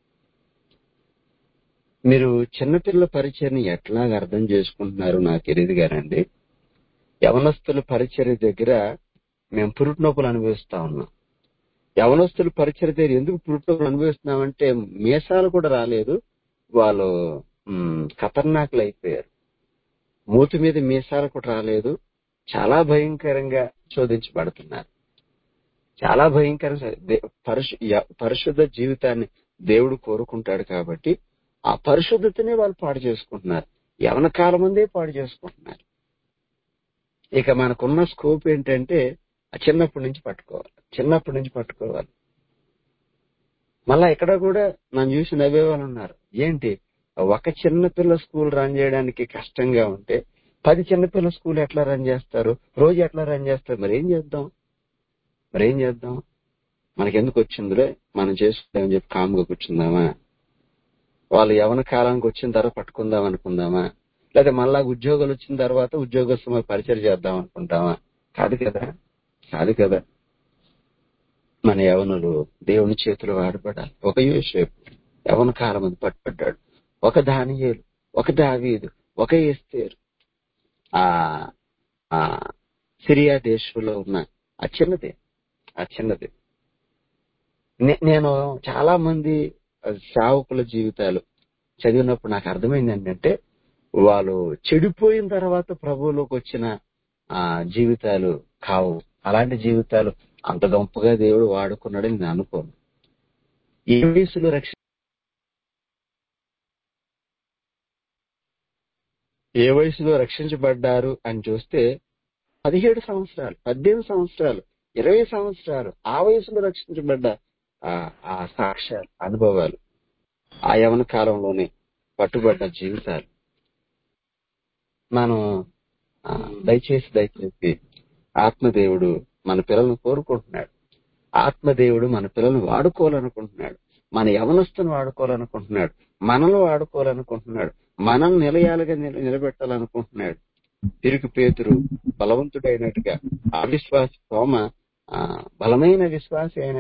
మీరు చిన్నపిల్లల పరిచయని ఎట్లాగ అర్థం చేసుకుంటున్నారు నాకు తెలియదు గానండి యవనస్తుల పరిచర్య దగ్గర మేము పురుటి నొప్పులు అనుభవిస్తా ఉన్నాం యవనస్తుల పరిచర్య దగ్గర ఎందుకు పురుటి నొప్పులు అనుభవిస్తున్నామంటే మీసాలు కూడా రాలేదు వాళ్ళు మ్, ఖతర్నాకులు అయిపోయారు మూతి మీద మీసాలు కూడా రాలేదు చాలా భయంకరంగా శోధించబడుతున్నారు చాలా భయంకరంగా దే- పరిశు- య- పరిశుద్ధ జీవితాన్ని దేవుడు కోరుకుంటాడు కాబట్టి ఆ పరిశుద్ధతనే వాళ్ళు పాడు చేసుకుంటున్నారు యవన కాలం ముందే పాడు చేసుకుంటున్నారు ఇక మనకున్న స్కోప్ ఏంటంటే ఆ చిన్నప్పటి నుంచి పట్టుకోవాలి చిన్నప్పటి నుంచి పట్టుకోవాలి మళ్ళా ఇక్కడ కూడా నన్ను చూసి నవ్వే వాళ్ళు ఉన్నారు ఏంటి ఒక చిన్న పిల్ల స్కూల్ రన్ చేయడానికి కష్టంగా ఉంటే పది చిన్నపిల్ల స్కూల్ ఎట్లా రన్ చేస్తారు రోజు ఎట్లా రన్ చేస్తారు మరి ఏం చేద్దాం మరి ఏం చేద్దాం మనకెందుకు వచ్చిందిలే మనం చేసుకుందామని చెప్పి కామ్గా కూర్చుందామా వాళ్ళు యవన కాలానికి వచ్చిన తర్వాత పట్టుకుందాం అనుకుందామా లేదా మళ్ళా ఉద్యోగాలు వచ్చిన తర్వాత ఉద్యోగస్తులు పరిచయం చేద్దాం అనుకుంటామా కాదు కదా కాదు కదా మన యవనులు దేవుని చేతులు వాడబడాలి ఒక యోసేపు యవన కాలం అది పట్టుబడ్డాడు ఒక దానియేలు ఒక దావీదు ఒక ఎస్తేరు ఆ ఆ సిరియా దేశంలో ఉన్న ఆ చిన్నదే ఆ చిన్నది నే- నేను చాలా మంది సేవకుల జీవితాలు చదివినప్పుడు నాకు అర్థమైంది ఏంటంటే వాళ్ళు చెడిపోయిన తర్వాత ప్రభువులోకి వచ్చిన ఆ జీవితాలు కావు అలాంటి జీవితాలు అంత గొప్పగా దేవుడు వాడుకున్నాడని నేను అనుకోను ఏ వయసులో రక్ష ఏ వయసులో రక్షించబడ్డారు అని చూస్తే పదిహేడు సంవత్సరాలు పద్దెనిమిది సంవత్సరాలు ఇరవై సంవత్సరాలు ఆ వయసులో రక్షించబడ్డ ఆ ఆ సాక్ష్యాలు అనుభవాలు ఆ యవన కాలంలోనే పట్టుబడ్డ జీవితాలు మనం ఆ, దయచేసి దయచేసి ఆత్మదేవుడు మన పిల్లలను కోరుకుంటున్నాడు ఆత్మదేవుడు మన పిల్లల్ని వాడుకోవాలనుకుంటున్నాడు మన యవనస్తుని వాడుకోవాలనుకుంటున్నాడు మనల్ని వాడుకోవాలనుకుంటున్నాడు మనం నిలయాలుగా నిల- నిలబెట్టాలనుకుంటున్నాడు తిరుగు పేతురు బలవంతుడైనట్టుగా అవిశ్వాస తోమ ఆ, బలమైన విశ్వాసి అయిన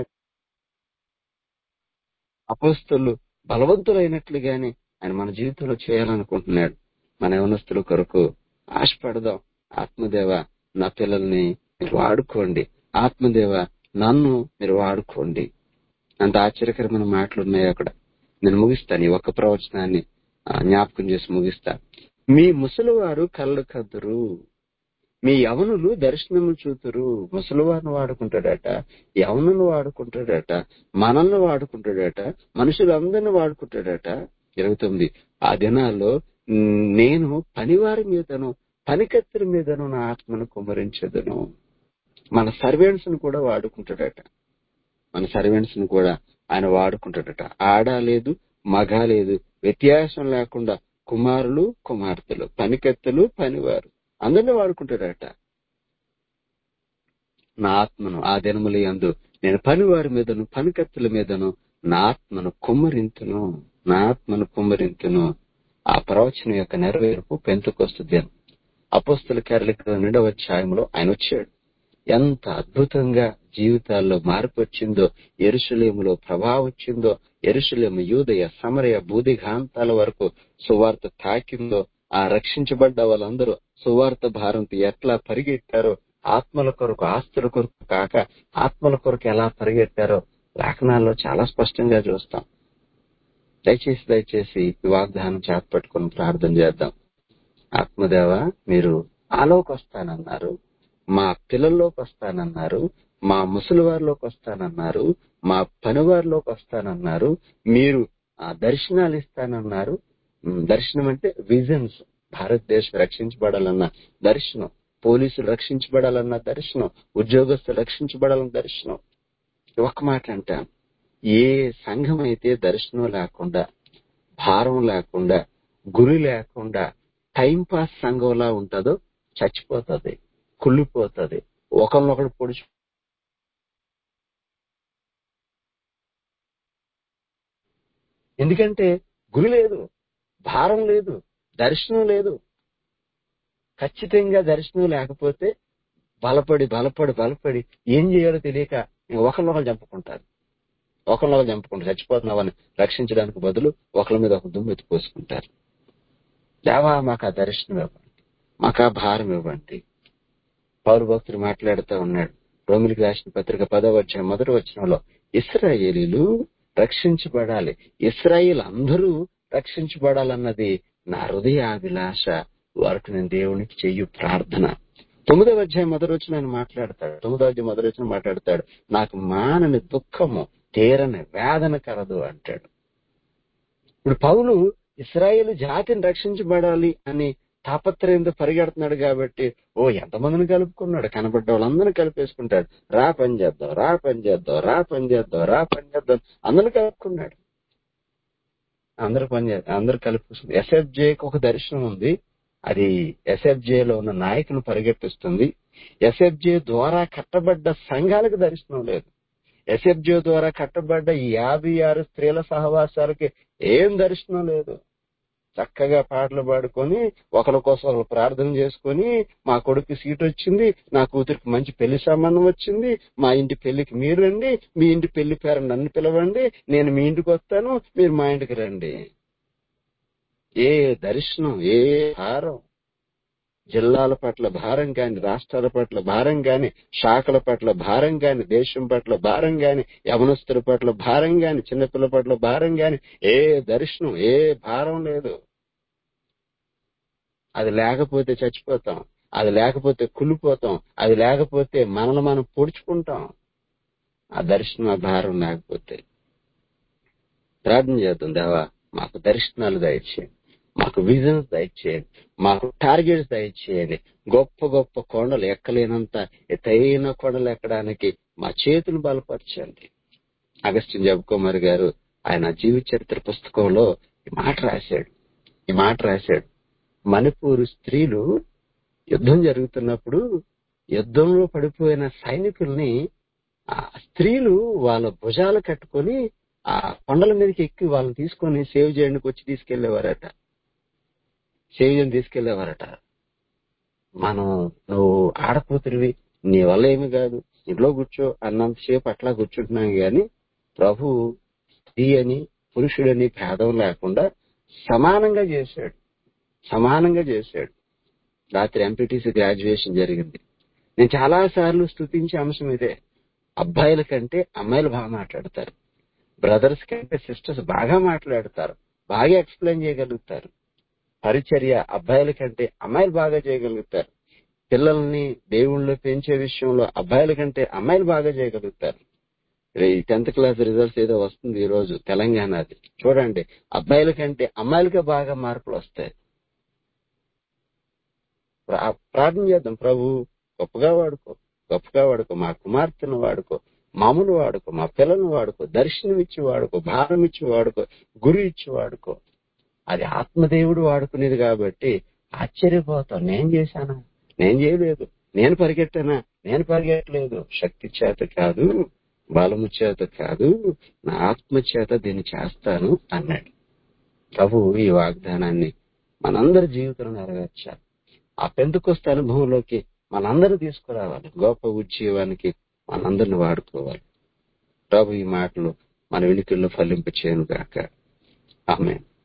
అపోస్తులు బలవంతులైనట్లుగానే ఆయన మన జీవితంలో చేయాలనుకుంటున్నాడు మన యవనస్తుల కొరకు ఆశపడదాం ఆత్మదేవ నా పిల్లల్ని మీరు వాడుకోండి ఆత్మదేవ నన్ను మీరు వాడుకోండి అంత ఆశ్చర్యకరమైన మాటలు ఉన్నాయి అక్కడ నేను ముగిస్తాను ఈ ఒక్క ప్రవచనాన్ని ఆ, జ్ఞాపకం చేసి ముగిస్తా మీ ముసలివారు కళ్ళు కద్దురు మీ యవనులు దర్శనములు చూతురు ముసలివారిని వాడుకుంటాడట యవనులు వాడుకుంటాడట మనల్ని వాడుకుంటాడట మనుషులందరిని వాడుకుంటాడట ఇరవై తొమ్మిది ఆ దినాల్లో మ్, నేను పనివారి మీదను పనికత్తుల మీదను నా ఆత్మను కుమరించదును మన సర్వెంట్స్ ను కూడా వాడుకుంటాడట మన సర్వెంట్స్ ను కూడా ఆయన వాడుకుంటాడట ఆడ లేదు మగ లేదు వ్యత్యాసం లేకుండా కుమారులు కుమార్తెలు పనికత్తెలు పనివారు అందరినీ వాడుకుంటాడట నా ఆత్మను ఆ దినముల యందు నేను పనివారి మీదను పనికత్తుల మీదను నా ఆత్మను కుమ్మరింతును నా ఆత్మను కుమ్మరింతును ఆ ప్రవచనం యొక్క నెరవేర్పు పెంతుకొస్తు దినం అపోస్తుల కార్యక్రమ రెండవ అధ్యాయంలో ఆయన వచ్చాడు ఎంత అద్భుతంగా జీవితాల్లో మార్పు వచ్చిందో ఎరుసలేములో ప్రభావం వచ్చిందో ఎరుసలేము యూదయ సమరయ బూదిఘాంతాల వరకు సువార్త తాకిందో ఆ రక్షించబడ్డ వాళ్ళందరూ సువార్త భారంతో ఎట్లా పరిగెత్తారో ఆత్మల కొరకు ఆస్తుల కొరకు కాక ఆత్మల కొరకు ఎలా పరిగెత్తారో లేఖనాల్లో చాలా స్పష్టంగా చూస్తాం దయచేసి దయచేసి ఈ వాగ్దానం చేపట్టుకుని ప్రార్థన చేద్దాం ఆత్మదేవ మీరు ఆలోకి వస్తానన్నారు మా పిల్లల్లోకి వస్తానన్నారు మా ముసలివారిలోకి వస్తానన్నారు మా పనివారిలోకి వస్తానన్నారు మీరు ఆ దర్శనాలు ఇస్తానన్నారు ఉమ్, దర్శనం అంటే విజన్స్ భారతదేశం రక్షించబడాలన్న దర్శనం పోలీసులు రక్షించబడాలన్న దర్శనం ఉద్యోగస్తులు రక్షించబడాలన్న దర్శనం ఒక మాట అంటాను ఏ సంఘం అయితే దర్శనం లేకుండా భారం లేకుండా గురి లేకుండా టైం పాస్ సంఘంలా ఉంటుందో చచ్చిపోతుంది కుళ్ళిపోతుంది ఒకరినొకడు పొడిచి ఎందుకంటే గురి లేదు భారం లేదు దర్శనం లేదు ఖచ్చితంగా దర్శనం లేకపోతే బలపడి బలపడి బలపడి ఏం చేయాలో తెలియక ఒకరినొకరు చంపుకుంటారు ఒకరినొకరు చంపుకుంటారు చచ్చిపోతున్నామని రక్షించడానికి బదులు ఒకరి మీద ఒక దుమ్ము ఎత్తిపోసుకుంటారు దేవా మాకు ఆ దర్శనం ఇవ్వండి మాకు ఆ భారం ఇవ్వండి పౌరు భక్తుడు మాట్లాడుతూ ఉన్నాడు రోమిలికి రాసిన పత్రిక పదవ వచ్చిన మొదటి వచనంలో ఇస్రాయేలీలు రక్షించబడాలి ఇస్రాయేల్ అందరూ రక్షించబడాలన్నది నా హృదయాభిలాష వారికి నేను దేవునికి చెయ్యు ప్రార్థన తొమ్మిదవ అధ్యాయం మొదటి వచ్చిన ఆయన మాట్లాడతాడు తొమ్మిదవ అధ్యాయం మొదటి వచ్చిన మాట్లాడతాడు నాకు మానని దుఃఖము తీరని వేదన కలదు అంటాడు ఇప్పుడు పౌలు ఇస్రాయేల్ జాతిని రక్షించబడాలి అని తాపత్రయంతో పరిగెడుతున్నాడు కాబట్టి ఓ ఎంతమందిని కలుపుకున్నాడు కనబడ్డ వాళ్ళందరినీ కలిపేసుకుంటాడు రా పని చేద్దాం రా పని చేద్దాం రా పని చేద్దాం రా పని చేద్దాం అందరిని కలుపుకున్నాడు అందరు పని చేద్దాం అందరు కలుపుకుంటుంది ఎస్ఎఫ్జేకి ఒక దర్శనం ఉంది అది ఎస్ఎఫ్జే లో ఉన్న నాయకుని పరిగెట్టిస్తుంది ఎస్ఎఫ్జే ద్వారా కట్టబడ్డ సంఘాలకు దర్శనం లేదు ఎస్ఎఫ్జే ద్వారా కట్టబడ్డ ఈ యాభై ఆరు స్త్రీల సహవాసాలకి ఏం దర్శనం లేదు చక్కగా పాటలు పాడుకొని ఒకరి కోసం ఒకరు ప్రార్థన చేసుకొని మా కొడుకు సీట్ వచ్చింది నా కూతురికి మంచి పెళ్లి సంబంధం వచ్చింది మా ఇంటి పెళ్లికి మీరు రండి మీ ఇంటి పెళ్లి పేరు నన్ను పిలవండి నేను మీ ఇంటికి వస్తాను మీరు మా ఇంటికి రండి ఏ దర్శనం ఏ భారం జిల్లాల పట్ల భారం కాని రాష్ట్రాల పట్ల భారం కాని శాఖల పట్ల భారం కాని దేశం పట్ల భారం కాని యవనస్తుల పట్ల భారం కాని చిన్నపిల్లల పట్ల భారం కాని ఏ దర్శనం ఏ భారం లేదు అది లేకపోతే చచ్చిపోతాం అది లేకపోతే కుళ్ళిపోతాం అది లేకపోతే మనల్ని మనం పొడుచుకుంటాం ఆ దర్శనం ఆ భారం లేకపోతే ప్రార్థన చేద్దాం దేవా మాకు దర్శనాలు దయచేయండి మాకు విజన్స్ దయచేయండి మాకు టార్గెట్స్ దయచేయండి గొప్ప గొప్ప కొండలు ఎక్కలేనంత ఎత్తైన కొండలు ఎక్కడానికి మా చేతులు బలపరచండి అగస్టిన్ జబకుమార్ గారు ఆయన జీవిత చరిత్ర పుస్తకంలో ఈ మాట రాశాడు ఈ మాట రాశాడు మణిపూర్ స్త్రీలు యుద్ధం జరుగుతున్నప్పుడు యుద్ధంలో పడిపోయిన సైనికుల్ని ఆ స్త్రీలు వాళ్ళ భుజాలు కట్టుకొని ఆ కొండల మీదకి ఎక్కి వాళ్ళని తీసుకొని సేవ్ చేయడానికి వచ్చి తీసుకెళ్లేవారట సేవ్ చేయని తీసుకెళ్లేవారట మనం నువ్వు ఆడకూతురివి నీ వల్ల ఏమి కాదు ఇంట్లో కూర్చో అన్నంతసేపు అట్లా కూర్చుంటున్నాం గాని ప్రభు స్త్రీ అని పురుషుడని భేదం లేకుండా సమానంగా చేశాడు సమానంగా చేశాడు రాత్రి ఎంపీటీసీ గ్రాడ్యుయేషన్ జరిగింది నేను చాలా సార్లు స్థుతించే అంశం ఇదే అబ్బాయిల కంటే అమ్మాయిలు బాగా మాట్లాడతారు బ్రదర్స్ కంటే సిస్టర్స్ బాగా మాట్లాడతారు బాగా ఎక్స్ప్లెయిన్ చేయగలుగుతారు పరిచర్య అబ్బాయిల కంటే అమ్మాయిలు బాగా చేయగలుగుతారు పిల్లల్ని దేవుళ్ళు పెంచే విషయంలో అబ్బాయిల కంటే అమ్మాయిలు బాగా చేయగలుగుతారు ఈ టెన్త్ క్లాస్ రిజల్ట్స్ ఏదో వస్తుంది ఈ రోజు తెలంగాణది చూడండి అబ్బాయిల కంటే అమ్మాయిలకే బాగా మార్కులు వస్తాయి ప్రా- ప్రార్థన చేద్దాం ప్రభు గొప్పగా వాడుకో గొప్పగా వాడుకో మా కుమార్తెను వాడుకో మామూలు వాడుకో మా పిల్లలను వాడుకో దర్శనం ఇచ్చి వాడుకో భారం ఇచ్చి వాడుకో గురి ఇచ్చి వాడుకో అది ఆత్మదేవుడు వాడుకునేది కాబట్టి ఆశ్చర్యపోతాం నేను చేశానా నేను చేయలేదు నేను పరిగెట్టానా నేను పరిగెట్టలేదు శక్తి చేత కాదు బలము చేత కాదు నా ఆత్మ చేత దీన్ని చేస్తాను అన్నాడు ప్రభు ఈ వాగ్దానాన్ని మనందరి జీవితంలో నెరవేర్చాలి ఆ పెందుకొస్తే అనుభవంలోకి మనందరూ తీసుకురావాలి గొప్ప ఉద్యోగానికి మనందరిని వాడుకోవాలి ప్రభు ఈ మాటలు మన వెనుకల్లో ఫలింప చేయను గాక ఆమె